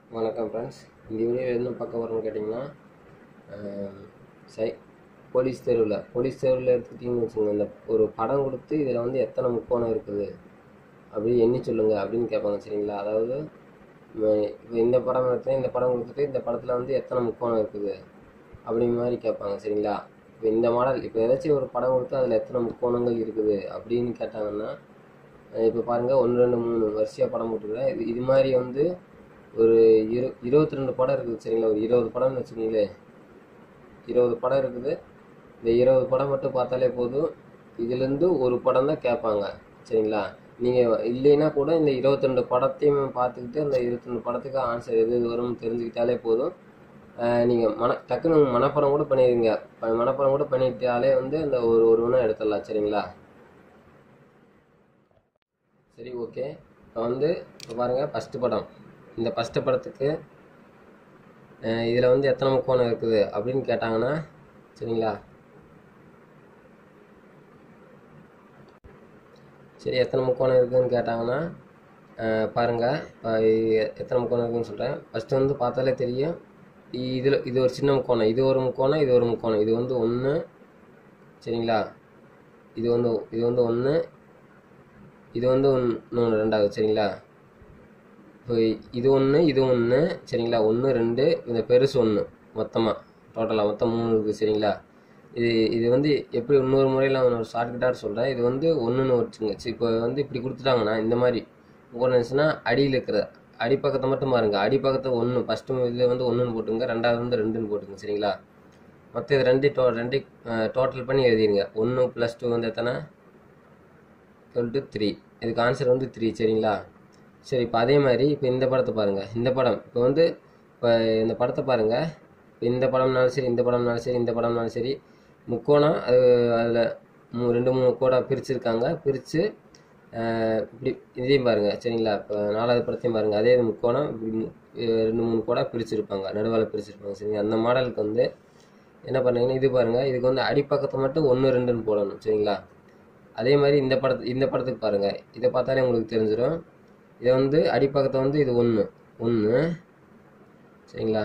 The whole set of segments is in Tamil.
வணக்கம் ஃப்ரெண்ட்ஸ் இந்த வீடியோ என்ன பார்க்க வரோம்னு கேட்டிங்கன்னா சை போலீஸ் தெருவில் போலீஸ் தெருவில் எடுத்துக்கிட்டிங்கன்னு வச்சுக்கோங்க இந்த ஒரு படம் கொடுத்து இதில் வந்து எத்தனை முக்கோணம் இருக்குது அப்படி எண்ணி சொல்லுங்க அப்படின்னு கேட்பாங்க சரிங்களா அதாவது இப்போ இந்த படம் எடுத்து இந்த படம் கொடுத்துட்டு இந்த படத்தில் வந்து எத்தனை முக்கோணம் இருக்குது அப்படிங்கிற மாதிரி கேட்பாங்க சரிங்களா இப்போ இந்த மாடல் இப்போ ஏதாச்சும் ஒரு படம் கொடுத்து அதில் எத்தனை முக்கோணங்கள் இருக்குது அப்படின்னு கேட்டாங்கன்னா இப்போ பாருங்கள் ஒன்று ரெண்டு மூணு வரிசையாக படம் போட்டுருக்கேன் இது இது மாதிரி வந்து ஒரு இரு இருபத்தி ரெண்டு படம் இருக்குது சரிங்களா ஒரு இருபது படம்னு வச்சுக்கோங்களேன் இருபது படம் இருக்குது இந்த இருபது படம் மட்டும் பார்த்தாலே போதும் இதுலேருந்து ஒரு படம் தான் கேட்பாங்க சரிங்களா நீங்கள் இல்லைன்னா கூட இந்த இருபத்தி ரெண்டு படத்தையும் பார்த்துக்கிட்டு அந்த இருபத்தி ரெண்டு படத்துக்கு ஆன்சர் எது எது வரும்னு தெரிஞ்சுக்கிட்டாலே போதும் நீங்கள் மன டக்குன்னு மனப்படம் கூட பண்ணிடுங்க ப- மனப்படம் கூட பண்ணிட்டாலே வந்து அந்த ஒரு ஒரு ஒன்றா எடுத்துடலாம் சரிங்களா சரி ஓகே இப்போ வந்து இப்போ பாருங்கள் ஃபஸ்ட்டு படம் இந்த ஃபஸ்ட்டு படத்துக்கு இதில் வந்து எத்தனை முக்கோணம் இருக்குது அப்படின்னு கேட்டாங்கன்னா சரிங்களா சரி எத்தனை முக்கோணம் இருக்குதுன்னு கேட்டாங்கன்னா அஹ், பாருங்க இப்போ எத்தனை முக்கோணம் இருக்குதுன்னு சொல்கிறேன் ஃபஸ்ட்டு வந்து பார்த்தாலே தெரியும் இதில் இது ஒரு சின்ன முக்கோணம் இது ஒரு முக்கோணம் இது ஒரு முக்கோணம் இது வந்து ஒன்று சரிங்களா இது வந்து இது வந்து ஒன்று இது வந்து இன்னொன்று ரெண்டாவது சரிங்களா இப்போ இது ஒன்று இது ஒன்று சரிங்களா ஒன்று ரெண்டு இந்த பெருசு ஒன்று மொத்தமாக டோட்டலாக மொத்தம் மூணு இருக்குது சரிங்களா இது இது வந்து எப்படி இன்னொரு முறையில் நான் ஒரு ஷார்ட்கட்டாக சொல்கிறேன் இது வந்து ஒன்றுன்னு வச்சுங்க சரி இப்போ வந்து இப்படி கொடுத்துட்டாங்கன்னா இந்த மாதிரி முக்கோணம் இருந்துச்சுன்னா அடியில் இருக்கிற அடிப்பக்கத்தை மட்டும் பாருங்க அடிப்பக்கத்தை ஒன்று ஃபஸ்ட்டு இதில் வந்து ஒன்றுன்னு போட்டுங்க ரெண்டாவது வந்து ரெண்டுன்னு போட்டுங்க சரிங்களா மொத்தம் இது ரெண்டு டோ ரெண்டு டோட்டல் பண்ணி எழுதிருங்க ஒன்று ப்ளஸ் டூ வந்து எத்தனை டுவெல் டு த்ரீ இதுக்கு ஆன்சர் வந்து த்ரீ சரிங்களா சரி இப்போ அதே மாதிரி இப்போ இந்த படத்தை பாருங்கள் இந்த படம் இப்போ வந்து இப்போ இந்த படத்தை பாருங்கள் இப்போ இந்த படம்னாலும் சரி இந்த படம்னாலும் சரி இந்த படம்னாலும் சரி முக்கோணம் அது அதில் மூ ரெண்டு மூணு கோடா பிரிச்சிருக்காங்க பிரித்து இப்படி இதையும் பாருங்கள் சரிங்களா இப்போ நாலாவது படத்தையும் பாருங்கள் அதே இது முக்கோணம் இப்படி மு- அஹ் ரெண்டு மூணு கோடா பிரிச்சிருப்பாங்க நடுவால் பிரிச்சிருப்பாங்க சரிங்களா அந்த மாடலுக்கு வந்து என்ன பண்ணுறீங்கன்னா இது பாருங்கள் இதுக்கு வந்து அடிப்பக்கத்தை மட்டும் ஒன்று ரெண்டுன்னு போடணும் சரிங்களா அதே மாதிரி இந்த படத்து இந்த படத்துக்கு பாருங்கள் இதை பார்த்தாலே உங்களுக்கு தெரிஞ்சிடும் இதை வந்து அடிப்பக்கத்தை வந்து இது ஒன்று ஒன்று சரிங்களா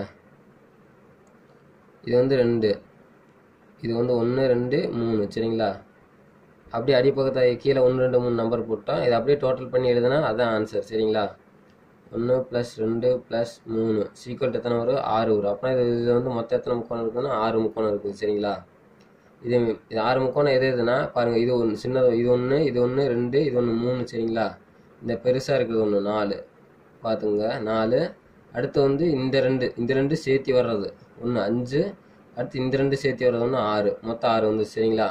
இது வந்து ரெண்டு இது வந்து ஒன்று ரெண்டு மூணு சரிங்களா அப்படியே அடிப்பக்கத்தை கீழே ஒன்று ரெண்டு மூணு நம்பர் போட்டோம் இதை அப்படியே டோட்டல் பண்ணி எழுதுனா அதான் ஆன்சர் சரிங்களா ஒன்று ப்ளஸ் ரெண்டு ப்ளஸ் மூணு சீக்வல் எத்தனை வரும் ஆறு வரும் அப்படின்னா இது இதில் வந்து மொத்தம் எத்தனை முக்கோணம் இருக்குதுன்னா ஆறு முக்கோணம் இருக்குது சரிங்களா இது இது ஆறு முக்கோணம் எது எதுனா பாருங்கள் இது ஒன்று சின்னது இது ஒன்று இது ஒன்று ரெண்டு இது ஒன்று மூணு சரிங்களா இந்த பெருசாக இருக்கிறது ஒன்று நாலு பார்த்துங்க நாலு அடுத்து வந்து இந்த ரெண்டு இந்த ரெண்டு சேர்த்தி வர்றது ஒன்று அஞ்சு அடுத்து இந்த ரெண்டு சேர்த்தி வர்றது ஒன்று ஆறு மொத்தம் ஆறு வந்து சரிங்களா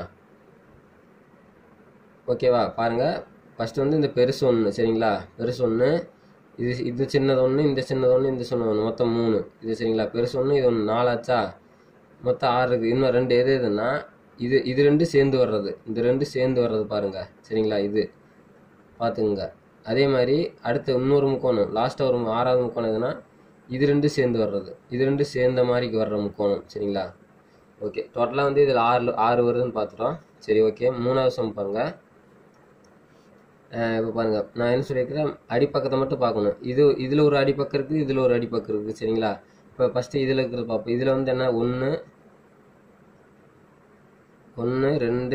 ஓகேவா பாருங்கள் ஃபஸ்ட்டு வந்து இந்த பெருசு ஒன்று சரிங்களா பெருசு ஒன்று இது இது சின்னது ஒன்று இந்த சின்னது ஒன்று இந்த சின்னது ஒன்று மொத்தம் மூணு இது சரிங்களா பெருசு ஒன்று இது ஒன்று நாலாச்சா மொத்தம் ஆறு இருக்குது இன்னும் ரெண்டு எது எதுன்னா இது இது ரெண்டு சேர்ந்து வர்றது இந்த ரெண்டு சேர்ந்து வர்றது பாருங்க சரிங்களா இது பார்த்துங்க அதே மாதிரி அடுத்து இன்னொரு முக்கோணம் லாஸ்ட்டாக ஒரு மு- ஆறாவது முக்கோணம் எதுனா இது ரெண்டு சேர்ந்து வர்றது இது ரெண்டு சேர்ந்த மாதிரிக்கு வர்ற முக்கோணம் சரிங்களா ஓகே டோட்டலாக வந்து இதில் ஆறு ஆறு வருதுன்னு பார்த்துட்டோம் சரி ஓகே மூணாவது சம் பாருங்க இப்போ பாருங்க நான் என்ன சொல்லியிருக்கிறேன் அடிப்பக்கத்தை மட்டும் பார்க்கணும் இது இதில் ஒரு அடிப்பக்கம் இருக்குது இதில் ஒரு அடிப்பக்கம் இருக்குது சரிங்களா இப்போ ஃபஸ்ட்டு இதில் இருக்கிறது பார்ப்போம் இதில் வந்து என்ன ஒன்று ஒன்று ரெண்டு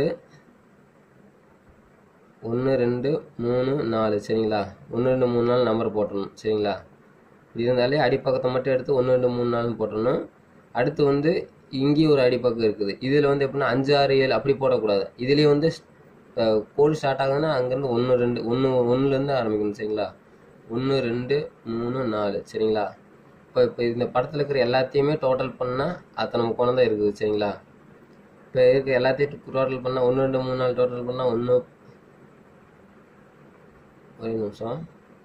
ஒன்று ரெண்டு மூணு நாலு சரிங்களா ஒன்று ரெண்டு மூணு நாலு நம்பர் போட்டுடணும் சரிங்களா இப்படி இருந்தாலே அடிப்பக்கத்தை மட்டும் எடுத்து ஒன்று ரெண்டு மூணு நாலு போட்டுடணும் அடுத்து வந்து இங்கேயும் ஒரு அடிப்பக்கம் இருக்குது இதில் வந்து எப்படின்னா அஞ்சு ஆறு ஏழு அப்படி போடக்கூடாது இதுலேயும் வந்து கோடு ஸ்டார்ட் ஆகுதுன்னா அங்கேருந்து ஒன்று ரெண்டு ஒன்று ஒன்றுலேருந்து ஆரம்பிக்கணும் சரிங்களா ஒன்று ரெண்டு மூணு நாலு சரிங்களா இப்போ இப்போ இந்த படத்தில் இருக்கிற எல்லாத்தையுமே டோட்டல் பண்ணால் அத்தனை முக்கோணம் தான் இருக்குது சரிங்களா இப்போ இருக்க எல்லாத்தையும் டோட்டல் பண்ணால் ஒன்று ரெண்டு மூணு நாலு டோட்டல் பண்ணால் ஒன்று ஒரே நிமிஷம்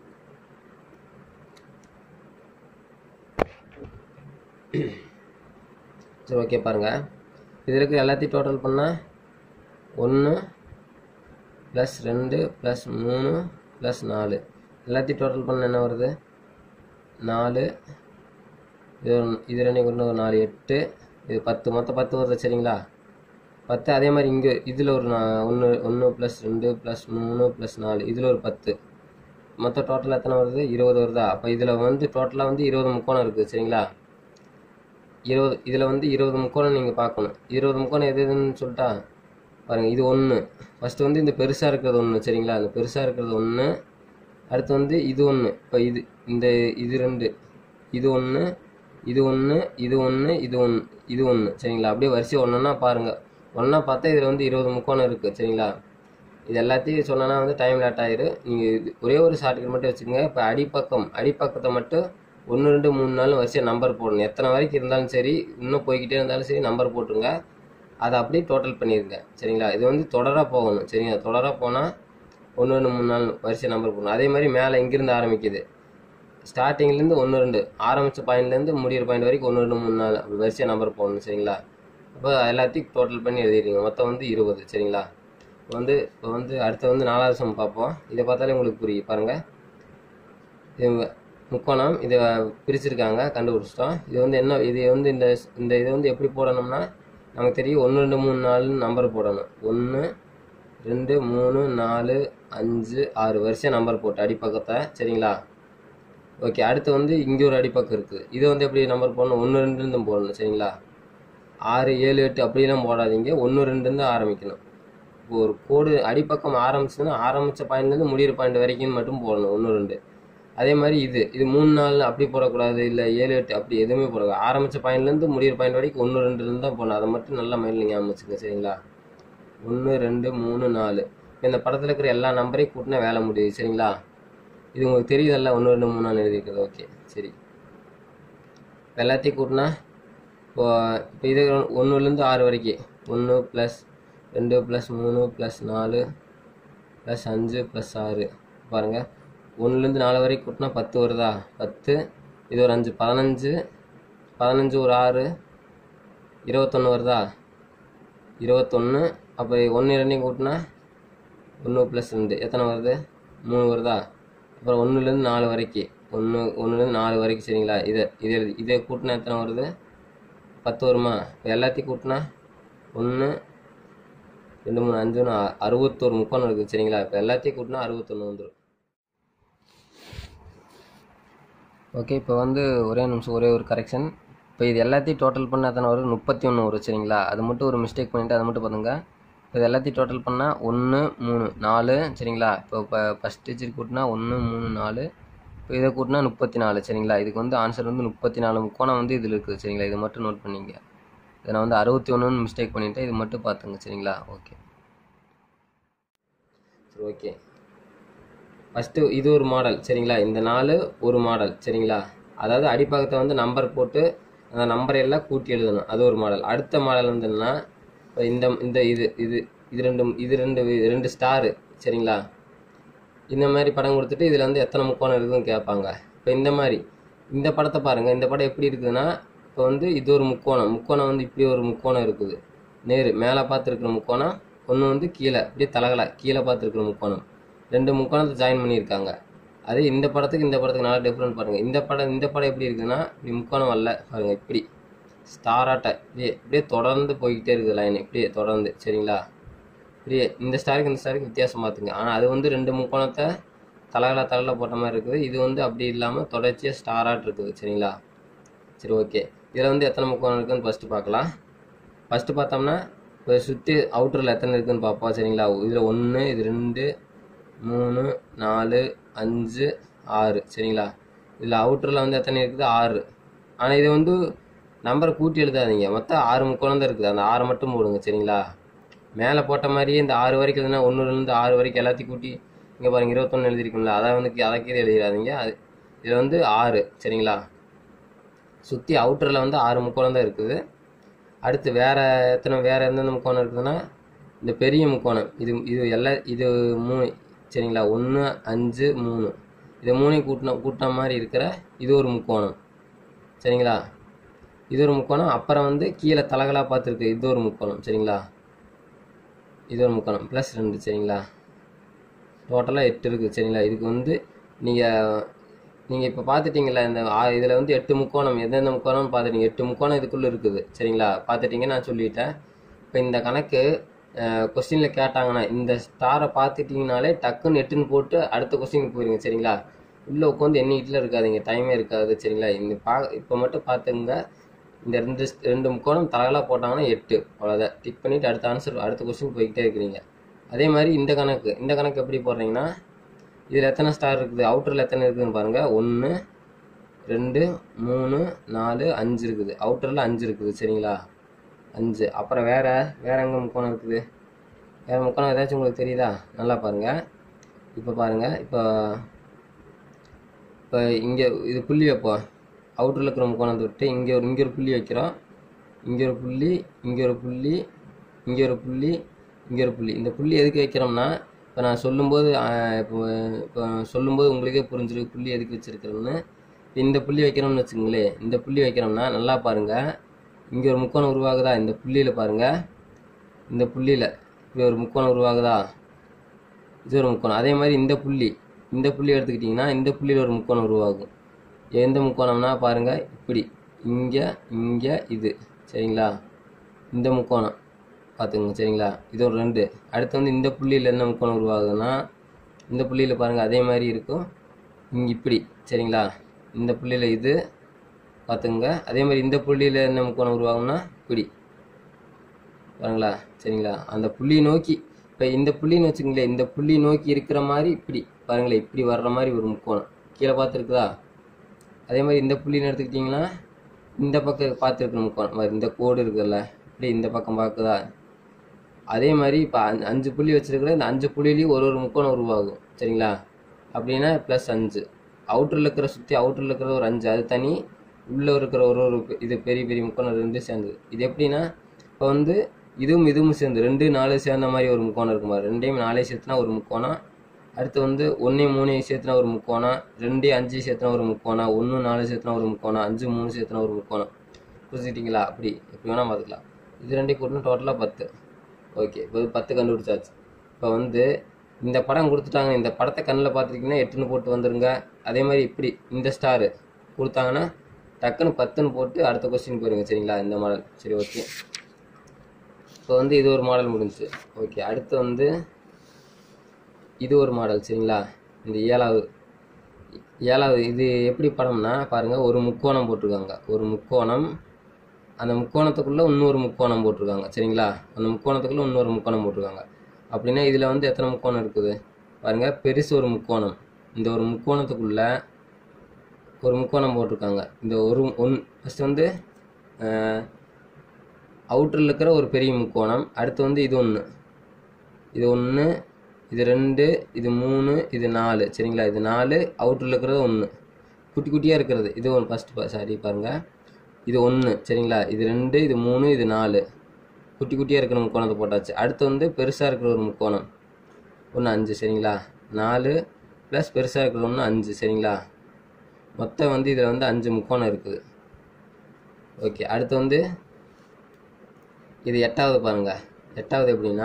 சரி ஓகே பாருங்கள் இது இருக்கிற எல்லாத்தையும் டோட்டல் பண்ணால் ஒன்று ப்ளஸ் ரெண்டு ப்ளஸ் மூணு ப்ளஸ் நாலு எல்லாத்தையும் டோட்டல் பண்ண என்ன வருது நாலு இது ஒன்று இது ரெண்டு கொண்டு ஒரு நாலு எட்டு இது பத்து மொத்தம் பத்து வருது சரிங்களா பத்து அதே மாதிரி இங்கே இதில் ஒரு ஒன்று ஒன்று ப்ளஸ் ரெண்டு ப்ளஸ் மூணு ப்ளஸ் நாலு இதில் ஒரு பத்து மொத்தம் டோட்டலாக எத்தனை வருது இருபது வருதா அப்போ இதில் வந்து டோட்டலாக வந்து இருபது முக்கோணம் இருக்குது சரிங்களா இருபது இதில் வந்து இருபது முக்கோணம் நீங்கள் பார்க்கணும் இருபது முக்கோணம் எது எதுன்னு சொல்லிட்டா பாருங்கள் இது ஒன்று ஃபஸ்ட்டு வந்து இந்த பெருசாக இருக்கிறது ஒன்று சரிங்களா இந்த பெருசாக இருக்கிறது ஒன்று அடுத்து வந்து இது ஒன்று இப்போ இது இந்த இது ரெண்டு இது ஒன்று இது ஒன்று இது ஒன்று இது ஒன்று இது ஒன்று சரிங்களா அப்படியே வரிசை ஒன்றுன்னா பாருங்கள் ஒன்றா பார்த்தா இதில் வந்து இருபது முக்கோணம் இருக்குது சரிங்களா இது எல்லாத்தையும் சொன்னோன்னா வந்து டைம் லேட் ஆயிரும் நீங்கள் ஒரே ஒரு ஷார்ட்கட் மட்டும் வச்சுக்கோங்க இப்போ அடிப்பக்கம் அடிப்பக்கத்தை மட்டும் ஒன்று ரெண்டு மூணு நாள் வரிசையாக நம்பர் போடணும் எத்தனை வரைக்கும் இருந்தாலும் சரி இன்னும் போய்கிட்டே இருந்தாலும் சரி நம்பர் போட்டுருங்க அதை அப்படியே டோட்டல் பண்ணிடுங்க சரிங்களா இது வந்து தொடராக போகணும் சரிங்களா தொடராக போனால் ஒன்று ரெண்டு மூணு நாள் வரிசை நம்பர் போடணும் அதே மாதிரி மேலே இங்கிருந்து ஆரம்பிக்குது ஸ்டார்டிங்லேருந்து ஒன்று ரெண்டு ஆரம்பித்த பாயிண்ட்லேருந்து முடிகிற பாயிண்ட் வரைக்கும் ஒன்று ரெண்டு மூணு நாள் அப்படி வரிசையாக நம்பர் போடணும் சரிங்களா அப்போ எல்லாத்தையும் டோட்டல் பண்ணி எழுதிடுங்க மொத்தம் வந்து இருபது சரிங்களா இப்போ வந்து இப்போ வந்து அடுத்து வந்து நாலாவது சம் பார்ப்போம் இதை பார்த்தாலே உங்களுக்கு புரியும் பாருங்கள் இது முக்கோணம் இதை பிரிச்சிருக்காங்க கண்டுபிடிச்சிட்டோம் இது வந்து என்ன இது வந்து இந்த இந்த இதை வந்து எப்படி போடணும்னா நமக்கு தெரியும் ஒன்று ரெண்டு மூணு நாலுன்னு நம்பர் போடணும் ஒன்று ரெண்டு மூணு நாலு அஞ்சு ஆறு வரிசையாக நம்பர் போட்டு அடிப்பக்கத்தை சரிங்களா ஓகே அடுத்து வந்து இங்கே ஒரு அடிப்பக்கம் இருக்குது இதை வந்து எப்படி நம்பர் போடணும் ஒன்று ரெண்டுன்னு தான் போடணும் சரிங்களா ஆறு ஏழு எட்டு அப்படிலாம் போடாதீங்க ஒன்று ரெண்டுன்னு தான் ஆரம்பிக்கணும் இப்போ ஒரு கோடு அடிப்பக்கம் ஆரம்பிச்சுன்னா ஆரம்பித்த பாயிண்ட்லேருந்து முடிகிற பாயிண்ட் வரைக்கும் மட்டும் போடணும் ஒன்று ரெண்டு அதே மாதிரி இது இது மூணு நாள் அப்படி போடக்கூடாது இல்லை ஏழு எட்டு அப்படி எதுவுமே போடக்கூடாது ஆரம்பித்த பாயிண்ட்லேருந்து முடிகிற பாயிண்ட் வரைக்கும் ஒன்று ரெண்டுலேருந்து தான் போடணும் அதை மட்டும் நல்லா மைண்டில் ஞாபகம் வச்சுக்கோங்க சரிங்களா ஒன்று ரெண்டு மூணு நாலு இப்போ இந்த படத்தில் இருக்கிற எல்லா நம்பரையும் கூட்டினா வேலை முடியுது சரிங்களா இது உங்களுக்கு தெரியுதல்ல ஒன்று ரெண்டு மூணு நாள் எழுதியிருக்குது ஓகே சரி இப்போ எல்லாத்தையும் கூட்டினா இப்போ இப்போ இது ஒன்றுலேருந்து ஆறு வரைக்கும் ஒன்று ப்ளஸ் ரெண்டு ப்ளஸ் மூணு ப்ளஸ் நாலு ப்ளஸ் அஞ்சு ப்ளஸ் ஆறு பாருங்கள் ஒன்றுலேருந்து நாலு வரைக்கும் கூட்டினா பத்து வருதா பத்து இது ஒரு அஞ்சு பதினஞ்சு பதினஞ்சு ஒரு ஆறு இருபத்தொன்று வருதா இருபத்தொன்று அப்போ ஒன்று ரெண்டையும் கூட்டினா ஒன்று ப்ளஸ் ரெண்டு எத்தனை வருது மூணு வருதா அப்புறம் ஒன்றுலேருந்து நாலு வரைக்கும் ஒன்று ஒன்றுலேருந்து நாலு வரைக்கும் சரிங்களா இதை இதை எழுதி இதை கூட்டினா எத்தனை வருது பத்து வருமா இப்போ எல்லாத்தையும் கூட்டினா ஒன்று ரெண்டு மூணு அஞ்சு ஒன்று அறுபத்தோரு முக்கோணம் இருக்குது சரிங்களா இப்போ எல்லாத்தையும் கூட்டினா அறுபத்தொன்று வந்துடும் ஓகே இப்போ வந்து ஒரே நிமிஷம் ஒரே ஒரு கரெக்ஷன் இப்போ இது எல்லாத்தையும் டோட்டல் பண்ணால் எத்தனை வரும் முப்பத்தி ஒன்று வரும் சரிங்களா அது மட்டும் ஒரு மிஸ்டேக் பண்ணிவிட்டு அதை மட்டும் பார்த்துங்க இப்போ இது எல்லாத்தையும் டோட்டல் பண்ணால் ஒன்று மூணு நாலு சரிங்களா இப்போ இப்போ ஃபஸ்ட் டிஜிட் கூட்டினா ஒன்று மூணு நாலு இப்போ இதை கூட்டினா முப்பத்தி நாலு சரிங்களா இதுக்கு வந்து ஆன்சர் வந்து முப்பத்தி நாலு முக்கோணம் வந்து இதில் இருக்குது சரிங்களா இது மட்டும் நோட் பண்ணிங்க இதை நான் வந்து அறுபத்தி ஒன்றுன்னு மிஸ்டேக் பண்ணிவிட்டேன் இது மட்டும் பார்த்துங்க சரிங்களா ஓகே சரி ஓகே ஃபஸ்ட்டு இது ஒரு மாடல் சரிங்களா இந்த நாலு ஒரு மாடல் சரிங்களா அதாவது அடிப்பக்கத்தை வந்து நம்பர் போட்டு அந்த நம்பரை எல்லாம் கூட்டி எழுதணும் அது ஒரு மாடல் அடுத்த மாடல் வந்து என்னன்னா இப்போ இந்த இந்த இது இது இது ரெண்டு இது ரெண்டு ரெண்டு ஸ்டாரு சரிங்களா இந்த மாதிரி படம் கொடுத்துட்டு இதில் வந்து எத்தனை முக்கோணம் இருக்குதுன்னு கேட்பாங்க இப்போ இந்த மாதிரி இந்த படத்தை பாருங்கள் இந்த படம் எப்படி இருக்குதுன்னா இப்போ வந்து இது ஒரு முக்கோணம் முக்கோணம் வந்து இப்படி ஒரு முக்கோணம் இருக்குது நேரு மேலே பார்த்துருக்குற முக்கோணம் ஒன்று வந்து கீழே அப்படியே தலகலை கீழே பார்த்துருக்குற முக்கோணம் ரெண்டு முக்கோணத்தை ஜாயின் பண்ணியிருக்காங்க அது இந்த படத்துக்கு இந்த படத்துக்கு நல்லா டிஃப்ரெண்ட் பாருங்கள் இந்த படம் இந்த படம் எப்படி இருக்குதுன்னா இப்படி முக்கோணம் வரல பாருங்கள் இப்படி ஸ்டாராட்ட இப்படியே இப்படியே தொடர்ந்து போய்கிட்டே இருக்குது லைன் இப்படியே தொடர்ந்து சரிங்களா இப்படியே இந்த ஸ்டாருக்கு இந்த ஸ்டாருக்கு வித்தியாசம் பார்த்துங்க ஆனால் அது வந்து ரெண்டு முக்கோணத்தை தலகலா தலகலா போட்ட மாதிரி இருக்குது இது வந்து அப்படி இல்லாமல் தொடர்ச்சியாக ஸ்டாராட் இருக்குது சரிங்களா சரி ஓகே இதில் வந்து எத்தனை முக்கோணம் இருக்குதுன்னு ஃபஸ்ட்டு பார்க்கலாம் ஃபஸ்ட்டு பார்த்தோம்னா இப்போ சுற்றி அவுட்டரில் எத்தனை இருக்குதுன்னு பார்ப்போம் சரிங்களா இதில் ஒன்று இது ரெண்டு மூணு நாலு அஞ்சு ஆறு சரிங்களா இதில் அவுட்டரில் வந்து எத்தனை இருக்குது ஆறு ஆனால் இது வந்து நம்பரை கூட்டி எழுதாதீங்க மொத்தம் ஆறு முக்கோணம் தான் இருக்குது அந்த ஆறு மட்டும் போடுங்க சரிங்களா மேலே போட்ட மாதிரியே இந்த ஆறு வரைக்கும் இல்லைன்னா ஒன்றுலேருந்து ஆறு வரைக்கும் எல்லாத்தையும் கூட்டி இங்கே பாருங்கள் இருபத்தொன்று எழுதிருக்குங்களா அதை வந்து அதை கீழே எழுதிடாதீங்க அது இதில் வந்து ஆறு சரிங்களா சுற்றி அவுட்டரில் வந்து ஆறு முக்கோணம் தான் இருக்குது அடுத்து வேறு எத்தனை வேறு எந்தெந்த முக்கோணம் இருக்குதுன்னா இந்த பெரிய முக்கோணம் இது இது எல்லா இது மூணு சரிங்களா ஒன்று அஞ்சு மூணு இது மூணையும் கூட்டின கூட்டின மாதிரி இருக்கிற இது ஒரு முக்கோணம் சரிங்களா இது ஒரு முக்கோணம் அப்புறம் வந்து கீழே தலகலாக பார்த்துருக்கு இது ஒரு முக்கோணம் சரிங்களா இது ஒரு முக்கோணம் ப்ளஸ் ரெண்டு சரிங்களா டோட்டலாக எட்டு இருக்குது சரிங்களா இதுக்கு வந்து நீங்கள் நீங்கள் இப்போ பார்த்துட்டீங்களா இந்த இதில் வந்து எட்டு முக்கோணம் எந்தெந்த முக்கோணம்னு பார்த்துட்டீங்க எட்டு முக்கோணம் இதுக்குள்ளே இருக்குது சரிங்களா பார்த்துட்டீங்க நான் சொல்லிட்டேன் இப்போ இந்த கணக்கு கொஸ்டினில் கேட்டாங்கன்னா இந்த ஸ்டாரை பார்த்துட்டிங்கனாலே டக்குன்னு எட்டுன்னு போட்டு அடுத்த கொஸ்டினுக்கு போயிருங்க சரிங்களா உள்ளே உட்காந்து எண்ணிக்கிட்டுல இருக்காதீங்க டைமே இருக்காது சரிங்களா இந்த பா இப்போ மட்டும் பார்த்துங்க இந்த ரெண்டு ரெண்டு முக்கோணம் தலகலாக போட்டாங்கன்னா எட்டு அவ்வளோதான் டிக் பண்ணிவிட்டு அடுத்த ஆன்சர் அடுத்த கொஸ்டின் போய்கிட்டே இருக்கிறீங்க அதே மாதிரி இந்த கணக்கு இந்த கணக்கு எப்படி போடுறீங்கன்னா இதில் எத்தனை ஸ்டார் இருக்குது அவுட்டரில் எத்தனை இருக்குதுன்னு பாருங்கள் ஒன்று ரெண்டு மூணு நாலு அஞ்சு இருக்குது அவுட்டரில் அஞ்சு இருக்குது சரிங்களா அஞ்சு அப்புறம் வேற வேற எங்கே முக்கோணம் இருக்குது வேற முக்கோணம் ஏதாச்சும் உங்களுக்கு தெரியுதா நல்லா பாருங்கள் இப்போ பாருங்கள் இப்போ இப்போ இங்கே இது புள்ளி வைப்போம் அவுட்டரில் இருக்கிற முக்கோணத்தை விட்டு இங்கே ஒரு இங்கே ஒரு புள்ளி வைக்கிறோம் இங்கே ஒரு புள்ளி இங்கே ஒரு புள்ளி இங்கே ஒரு புள்ளி இங்கே ஒரு புள்ளி இந்த புள்ளி எதுக்கு வைக்கிறோம்னா இப்போ நான் சொல்லும்போது ஆஹ், இப்போ இப்போ சொல்லும்போது உங்களுக்கே புரிஞ்சிருக்கு புள்ளி எதுக்கு வச்சுருக்கிறோம்னு இந்த புள்ளி வைக்கிறோம்னு வச்சுக்கோங்களேன் இந்த புள்ளி வைக்கிறோம்னா நல்லா பாருங்கள் இங்கே ஒரு முக்கோணம் உருவாகுதா இந்த புள்ளியில் பாருங்கள் இந்த புள்ளியில் இப்படி ஒரு முக்கோணம் உருவாகுதா இது ஒரு முக்கோணம் அதே மாதிரி இந்த புள்ளி இந்த புள்ளி எடுத்துக்கிட்டிங்கன்னா இந்த புள்ளியில் ஒரு முக்கோணம் உருவாகும் எந்த முக்கோணம்னா பாருங்கள் இப்படி இங்கே இங்கே இது சரிங்களா இந்த முக்கோணம் பார்த்துங்க சரிங்களா இது ஒரு ரெண்டு அடுத்து வந்து இந்த புள்ளியில் என்ன முக்கோணம் உருவாகுதுன்னா இந்த புள்ளியில் பாருங்கள் அதே மாதிரி இருக்கும் இங்கே இப்படி சரிங்களா இந்த புள்ளியில் இது பார்த்துங்க அதே மாதிரி இந்த புள்ளியில் என்ன முக்கோணம் உருவாகும்னா இப்படி பாருங்களா சரிங்களா அந்த புள்ளியை நோக்கி இப்போ இந்த புள்ளின்னு வச்சுங்களேன் இந்த புள்ளி நோக்கி இருக்கிற மாதிரி இப்படி பாருங்களேன் இப்படி வர்ற மாதிரி ஒரு முக்கோணம் கீழே பார்த்துருக்குதா அதே மாதிரி இந்த புள்ளின்னு எடுத்துக்கிட்டிங்கன்னா இந்த பக்கம் பார்த்துருக்குற முக்கோணம் மாதிரி இந்த கோடு இருக்குல்ல இப்படி இந்த பக்கம் பார்க்குதா அதே மாதிரி இப்போ அஞ்சு புள்ளி வச்சிருக்கிற இந்த அஞ்சு புள்ளிலையும் ஒரு ஒரு முக்கோணம் உருவாகும் சரிங்களா அப்படின்னா ப்ளஸ் அஞ்சு அவுட்டரில் இருக்கிற சுற்றி அவுட்டரில் இருக்கிற ஒரு அஞ்சு அது தனி உள்ளே இருக்கிற ஒரு ஒரு பெ- இது பெரிய பெரிய முக்கோணம் ரெண்டு சேர்ந்தது இது எப்படின்னா இப்போ வந்து இதுவும் இதுவும் சேர்ந்து ரெண்டு நாலு சேர்ந்த மாதிரி ஒரு முக்கோணம் இருக்குமா ரெண்டையும் நாலே சேர்த்துனா ஒரு முக்கோணம் அடுத்து வந்து ஒன்றையும் மூணையும் சேர்த்துனா ஒரு முக்கோணம் ரெண்டு அஞ்சு சேர்த்துனா ஒரு முக்கோணம் ஒன்று நாலு சேர்த்துனா ஒரு முக்கோணம் அஞ்சு மூணு சேர்த்துனா ஒரு முக்கோணம் புரிஞ்சுக்கிட்டீங்களா அப்படி எப்படி வேணால் பார்த்துக்கலாம் இது ரெண்டையும் கூட்டணும் டோட்டலாக பத்து ஓகே இப்போ பத்து கண்டுபிடிச்சாச்சு இப்போ வந்து இந்த படம் கொடுத்துட்டாங்க இந்த படத்தை கண்ணில் பார்த்துருக்கீங்கன்னா எட்டுன்னு போட்டு வந்துருங்க அதே மாதிரி இப்படி இந்த ஸ்டாரு கொடுத்தாங்கன்னா டக்குன்னு பத்துன்னு போட்டு அடுத்த கொஸ்டின் போயிருங்க சரிங்களா இந்த மாடல் சரி ஓகே இப்போ வந்து இது ஒரு மாடல் முடிஞ்சுச்சு ஓகே அடுத்து வந்து இது ஒரு மாடல் சரிங்களா இந்த ஏழாவது ஏழாவது இது எப்படி படம்னா பாருங்க ஒரு முக்கோணம் போட்டிருக்காங்க ஒரு முக்கோணம் அந்த முக்கோணத்துக்குள்ள இன்னொரு முக்கோணம் போட்டிருக்காங்க சரிங்களா அந்த முக்கோணத்துக்குள்ள இன்னொரு முக்கோணம் போட்டிருக்காங்க அப்படின்னா இதில் வந்து எத்தனை முக்கோணம் இருக்குது பாருங்க பெருசு ஒரு முக்கோணம் இந்த ஒரு முக்கோணத்துக்குள்ள ஒரு முக்கோணம் போட்டிருக்காங்க இந்த ஒரு ஒன் ஃபஸ்ட்டு வந்து அவுட்டரில் இருக்கிற ஒரு பெரிய முக்கோணம் அடுத்து வந்து இது ஒன்று இது ஒன்று இது ரெண்டு இது மூணு இது நாலு சரிங்களா இது நாலு அவுட்டரில் இருக்கிறது ஒன்று குட்டி குட்டியாக இருக்கிறது இது ஒன்று ஃபஸ்ட்டு சாரி பாருங்கள் இது ஒன்று சரிங்களா இது ரெண்டு இது மூணு இது நாலு குட்டி குட்டியாக இருக்கிற முக்கோணத்தை போட்டாச்சு அடுத்து வந்து பெருசாக இருக்கிற ஒரு முக்கோணம் ஒன்று அஞ்சு சரிங்களா நாலு ப்ளஸ் பெருசாக இருக்கிற ஒன்று அஞ்சு சரிங்களா மொத்தம் வந்து இதில் வந்து அஞ்சு முக்கோணம் இருக்குது ஓகே அடுத்து வந்து இது எட்டாவது பாருங்க எட்டாவது எப்படின்னா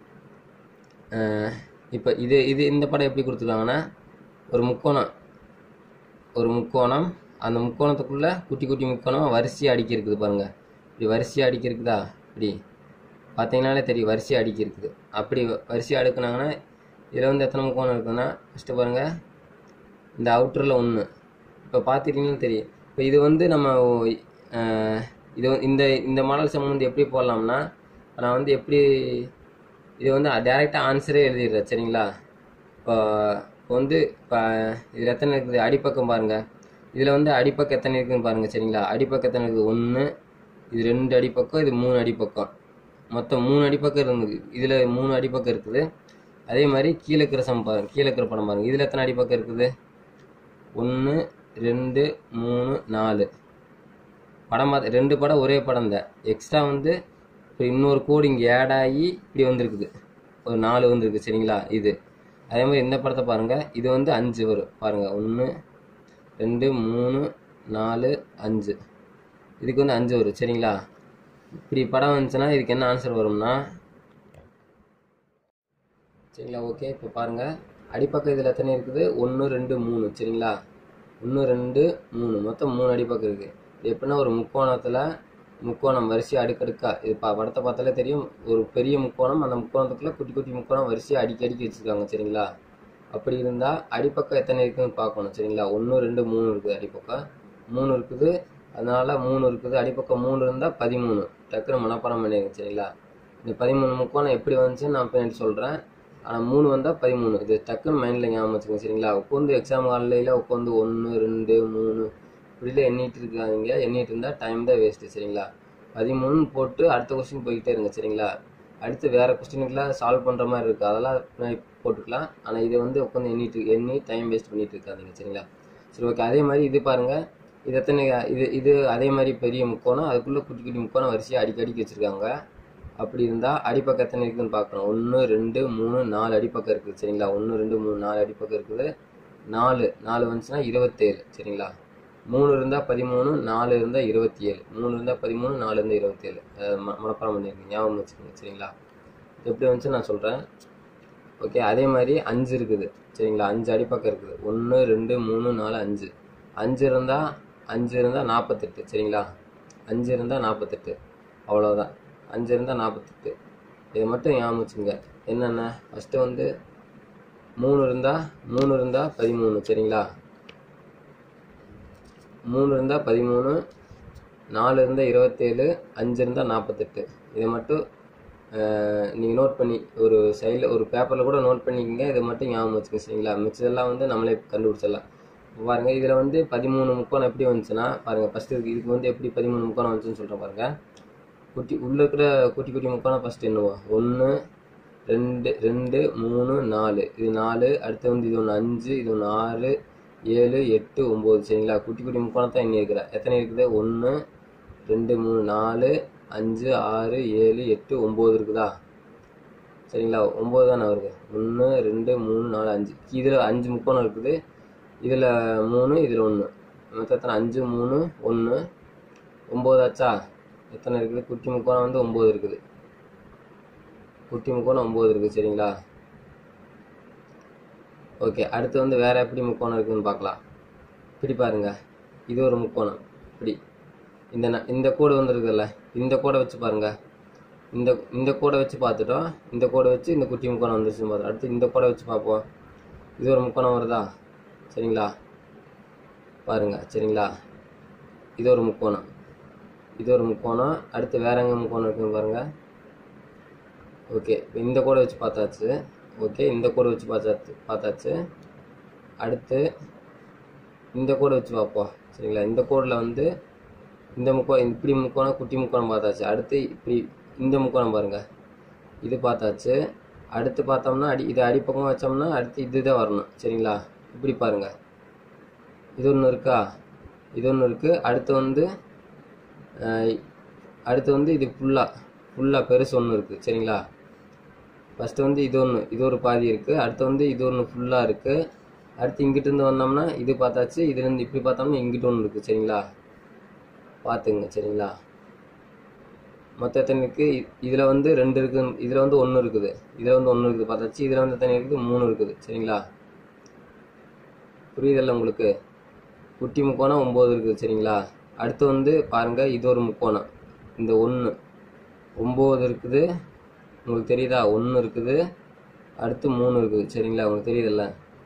இப்போ இது இது இந்த படம் எப்படி கொடுத்துருக்காங்கன்னா ஒரு முக்கோணம் ஒரு முக்கோணம் அந்த முக்கோணத்துக்குள்ள குட்டி குட்டி முக்கோணம் வரிசையாக அடுக்கி இருக்குது பாருங்க இப்படி வரிசையாக அடுக்கி இருக்குதா இப்படி பார்த்தீங்கன்னாலே தெரியும் வரிசையாக அடுக்கி இருக்குது அப்படி வரிசையாக அடுக்குனாங்கன்னா இதில் வந்து எத்தனை முக்கோணம் இருக்குதுன்னா ஃபஸ்ட்டு பாருங்கள் இந்த அவுட்டரில் ஒன்று இப்போ பார்த்துட்டிங்கன்னா தெரியும் இப்போ இது வந்து நம்ம அஹ், இது வந்து- இந்த இந்த மாடல் சம் வந்து எப்படி போடலாம்னா நான் வந்து எப்படி இது வந்து டேரெக்டாக ஆன்சரே எழுதிடுறேன் சரிங்களா இப்போ இப்போ வந்து இப்போ இதில் எத்தனை இருக்குது அடிப்பக்கம் பாருங்கள் இதில் வந்து அடிப்பக்கம் எத்தனை இருக்குதுன்னு பாருங்கள் சரிங்களா அடிப்பக்கம் எத்தனை இருக்குது ஒன்று இது ரெண்டு அடிப்பக்கம் இது மூணு அடிப்பக்கம் மொத்தம் மூணு அடிப்பக்கம் இருந்தது இதில் மூணு அடிப்பக்கம் இருக்குது அதே மாதிரி கீழே இருக்கிற சம் பாருங்க கீழே இருக்கிற படம் பாருங்கள் இதில் எத்தனை அடிப்பக்கம் இருக்குது ஒன்று ரெண்டு மூணு நாலு படம் பார்த்து ரெண்டு படம் ஒரே படம் தான் எக்ஸ்ட்ரா வந்து இப்போ இன்னொரு கோடு இங்கே ஆட் ஆகி இப்படி வந்திருக்குது ஒரு நாலு வந்திருக்கு சரிங்களா இது அதே மாதிரி இந்த படத்தை பாருங்கள் இது வந்து அஞ்சு வரும் பாருங்கள் ஒன்று ரெண்டு மூணு நாலு அஞ்சு இதுக்கு வந்து அஞ்சு வரும் சரிங்களா இப்படி படம் வந்துச்சுன்னா இதுக்கு என்ன ஆன்சர் வரும்னா சரிங்களா ஓகே இப்போ பாருங்கள் அடிப்பக்கம் இதில் எத்தனை இருக்குது ஒன்று ரெண்டு மூணு சரிங்களா ஒன்று ரெண்டு மூணு மொத்தம் மூணு அடிப்பக்கம் இருக்குது இது எப்படின்னா ஒரு முக்கோணத்தில் முக்கோணம் வரிசையாக அடுக்கடுக்கா இது பா படத்தை பார்த்தாலே தெரியும் ஒரு பெரிய முக்கோணம் அந்த முக்கோணத்துக்குள்ள குட்டி குட்டி முக்கோணம் வரிசையாக அடிக்கி அடிக்கி வச்சுருக்காங்க சரிங்களா அப்படி இருந்தால் அடிப்பக்கம் எத்தனை இருக்குன்னு பார்க்கணும் சரிங்களா ஒன்று ரெண்டு மூணு இருக்குது அடிப்பக்கம் மூணு இருக்குது அதனால மூணு இருக்குது அடிப்பக்கம் மூணு இருந்தால் பதிமூணு டக்குன்னு மனப்பாடம் பண்ணிடுங்க சரிங்களா இந்த பதிமூணு முக்கோணம் எப்படி வந்துச்சுன்னு நான் பின்னாடி சொல்கிறேன் ஆனால் மூணு வந்தால் பதிமூணு இது டக்குன்னு மைண்டில் ஞாபகம் வச்சுக்கோங்க சரிங்களா உட்காந்து எக்ஸாம் காலையில் உட்காந்து ஒன்று ரெண்டு மூணு இப்படிலாம் எண்ணிட்டு இருக்காதீங்க எண்ணிட்டு இருந்தால் டைம் தான் வேஸ்ட்டு சரிங்களா பதிமூணு போட்டு அடுத்த கொஸ்டின் போய்கிட்டே இருங்க சரிங்களா அடுத்து வேறு கொஸ்டினுக்குலாம் சால்வ் பண்ணுற மாதிரி இருக்குது அதெல்லாம் பின்னாடி போட்டுக்கலாம் ஆனால் இதை வந்து உட்காந்து எண்ணிட்டு எண்ணி டைம் வேஸ்ட் பண்ணிட்டு இருக்காதீங்க சரிங்களா சரி ஓகே அதே மாதிரி இது பாருங்கள் இது எத்தனை இது இது அதே மாதிரி பெரிய முக்கோணம் அதுக்குள்ளே குட்டி குட்டி முக்கோணம் வரிசையாக அடிக்கி அடிக்கி வச்சுருக்காங்க அப்படி இருந்தால் அடிப்பக்கம் எத்தனை இருக்குதுன்னு பார்க்கணும் ஒன்று ரெண்டு மூணு நாலு அடிப்பக்கம் இருக்குது சரிங்களா ஒன்று ரெண்டு மூணு நாலு அடிப்பக்கம் இருக்குது நாலு நாலு வந்துச்சுன்னா இருபத்தேழு சரிங்களா மூணு இருந்தால் பதிமூணு நாலு இருந்தால் இருபத்தி ஏழு மூணு இருந்தால் பதிமூணு நாலு இருந்தால் இருபத்தேழு மனப்பாடம் பண்ணியிருக்கேன் ஞாபகம் வச்சுக்கோங்க சரிங்களா இது எப்படி வந்துச்சு நான் சொல்கிறேன் ஓகே அதே மாதிரி அஞ்சு இருக்குது சரிங்களா அஞ்சு அடிப்பக்கம் இருக்குது ஒன்று ரெண்டு மூணு நாலு அஞ்சு அஞ்சு இருந்தால் அஞ்சு இருந்தால் நாற்பத்தெட்டு சரிங்களா அஞ்சு இருந்தால் நாற்பத்தெட்டு அவ்வளோதான் அஞ்சு இருந்தால் நாற்பத்தெட்டு இதை மட்டும் ஞாபகம் வச்சுங்க என்னென்ன ஃபஸ்ட்டு வந்து மூணு இருந்தால் மூணு இருந்தால் பதிமூணு சரிங்களா மூணு இருந்தால் பதிமூணு நாலு இருந்தால் இருபத்தேழு அஞ்சு இருந்தால் நாற்பத்தெட்டு இதை மட்டும் நீங்கள் நோட் பண்ணி ஒரு சைடில் ஒரு பேப்பரில் கூட நோட் பண்ணிக்கங்க இதை மட்டும் ஞாபகம் வச்சுக்கோங்க சரிங்களா மிச்சதெல்லாம் வந்து நம்மளே கண்டுபிடிச்சிடலாம் பாருங்கள் இதில் வந்து பதிமூணு முக்கோணம் எப்படி வந்துச்சுன்னா பாருங்கள் ஃபஸ்ட்டு இதுக்கு இதுக்கு வந்து எப்படி பதிமூணு முக்கோணம் வந்துச்சுன்னு சொல்கிறேன் பாருங்கள் குட்டி உள்ளே இருக்கிற குட்டி குட்டி முக்கோணம் ஃபஸ்ட்டு என்னவோ ஒன்று ரெண்டு ரெண்டு மூணு நாலு இது நாலு அடுத்து வந்து இது ஒன்று அஞ்சு இது ஒன்று ஆறு ஏழு எட்டு ஒம்பது சரிங்களா குட்டி குட்டி முக்கோணத்தான் எண்ணி இருக்கிற எத்தனை இருக்குது ஒன்று ரெண்டு மூணு நாலு அஞ்சு ஆறு ஏழு எட்டு ஒம்பது இருக்குதா சரிங்களா ஒம்பது தானே வருது ஒன்று ரெண்டு மூணு நாலு அஞ்சு இதில் அஞ்சு முக்கோணம் இருக்குது இதில் மூணு இதில் ஒன்று மொத்தம் எத்தனை அஞ்சு மூணு ஒன்று ஒம்பது ஆச்சா எத்தனை இருக்குது குட்டி முக்கோணம் வந்து ஒம்பது இருக்குது குட்டி முக்கோணம் ஒம்பது இருக்குது சரிங்களா ஓகே அடுத்து வந்து வேறு எப்படி முக்கோணம் இருக்குதுன்னு பார்க்கலாம் இப்படி பாருங்க இது ஒரு முக்கோணம் இப்படி இந்த ந- இந்த கோடு வந்துருக்குல்ல இந்த கோடை வச்சு பாருங்க இந்த இந்த கோடை வச்சு பார்த்துட்டோம் இந்த கோடை வச்சு இந்த குட்டி முக்கோணம் வந்துருச்சுன்னு பார்த்தோம் அடுத்து இந்த கோடை வச்சு பார்ப்போம் இது ஒரு முக்கோணம் வருதா சரிங்களா பாருங்க சரிங்களா இது ஒரு முக்கோணம் இது ஒரு முக்கோணம் அடுத்து வேற எங்க முக்கோணம் இருக்குன்னு பாருங்க ஓகே இப்போ இந்த கோடை வச்சு பார்த்தாச்சு ஓகே இந்த கோடை வச்சு பார்த்தாச்சு பார்த்தாச்சு அடுத்து இந்த கோடை வச்சு பார்ப்போம் சரிங்களா இந்த கோடில் வந்து இந்த முக்கோ இப்படி முக்கோணம் குட்டி முக்கோணம் பார்த்தாச்சு அடுத்து இப்படி இந்த முக்கோணம் பாருங்க இது பார்த்தாச்சு அடுத்து பார்த்தோம்னா அடி இது அடிப்பக்கம் வச்சோம்னா அடுத்து இதுதான் வரணும் சரிங்களா இப்படி பாருங்க இது ஒன்று இருக்கா இது ஒன்று இருக்குது அடுத்து வந்து அஹ், அடுத்து வந்து இது ஃபுல்லாக ஃபுல்லாக பெருசு ஒன்று இருக்குது சரிங்களா ஃபஸ்ட்டு வந்து இது ஒன்று இது ஒரு பாதி இருக்குது அடுத்து வந்து இது ஒன்று ஃபுல்லாக இருக்குது அடுத்து இங்கிட்டு இருந்து வந்தோம்னா இது பார்த்தாச்சு இதுலேருந்து இப்படி பார்த்தோம்னா இங்கிட்டு ஒன்று இருக்குது சரிங்களா பார்த்துங்க சரிங்களா மொத்த எத்தனை இருக்குது இதில் வந்து ரெண்டு இருக்குது இதில் வந்து ஒன்று இருக்குது இதில் வந்து ஒன்று இருக்குது பார்த்தாச்சு இதில் வந்து எத்தனை இருக்குது மூணு இருக்குது சரிங்களா புரியுதல்ல உங்களுக்கு குட்டி முக்கோணம் ஒம்பது இருக்குது சரிங்களா அடுத்து வந்து பாருங்கள் இது ஒரு முக்கோணம் இந்த ஒன்று ஒம்பது இருக்குது உங்களுக்கு தெரியுதா ஒன்று இருக்குது அடுத்து மூணு இருக்குது சரிங்களா உங்களுக்கு தெரியுதுல்ல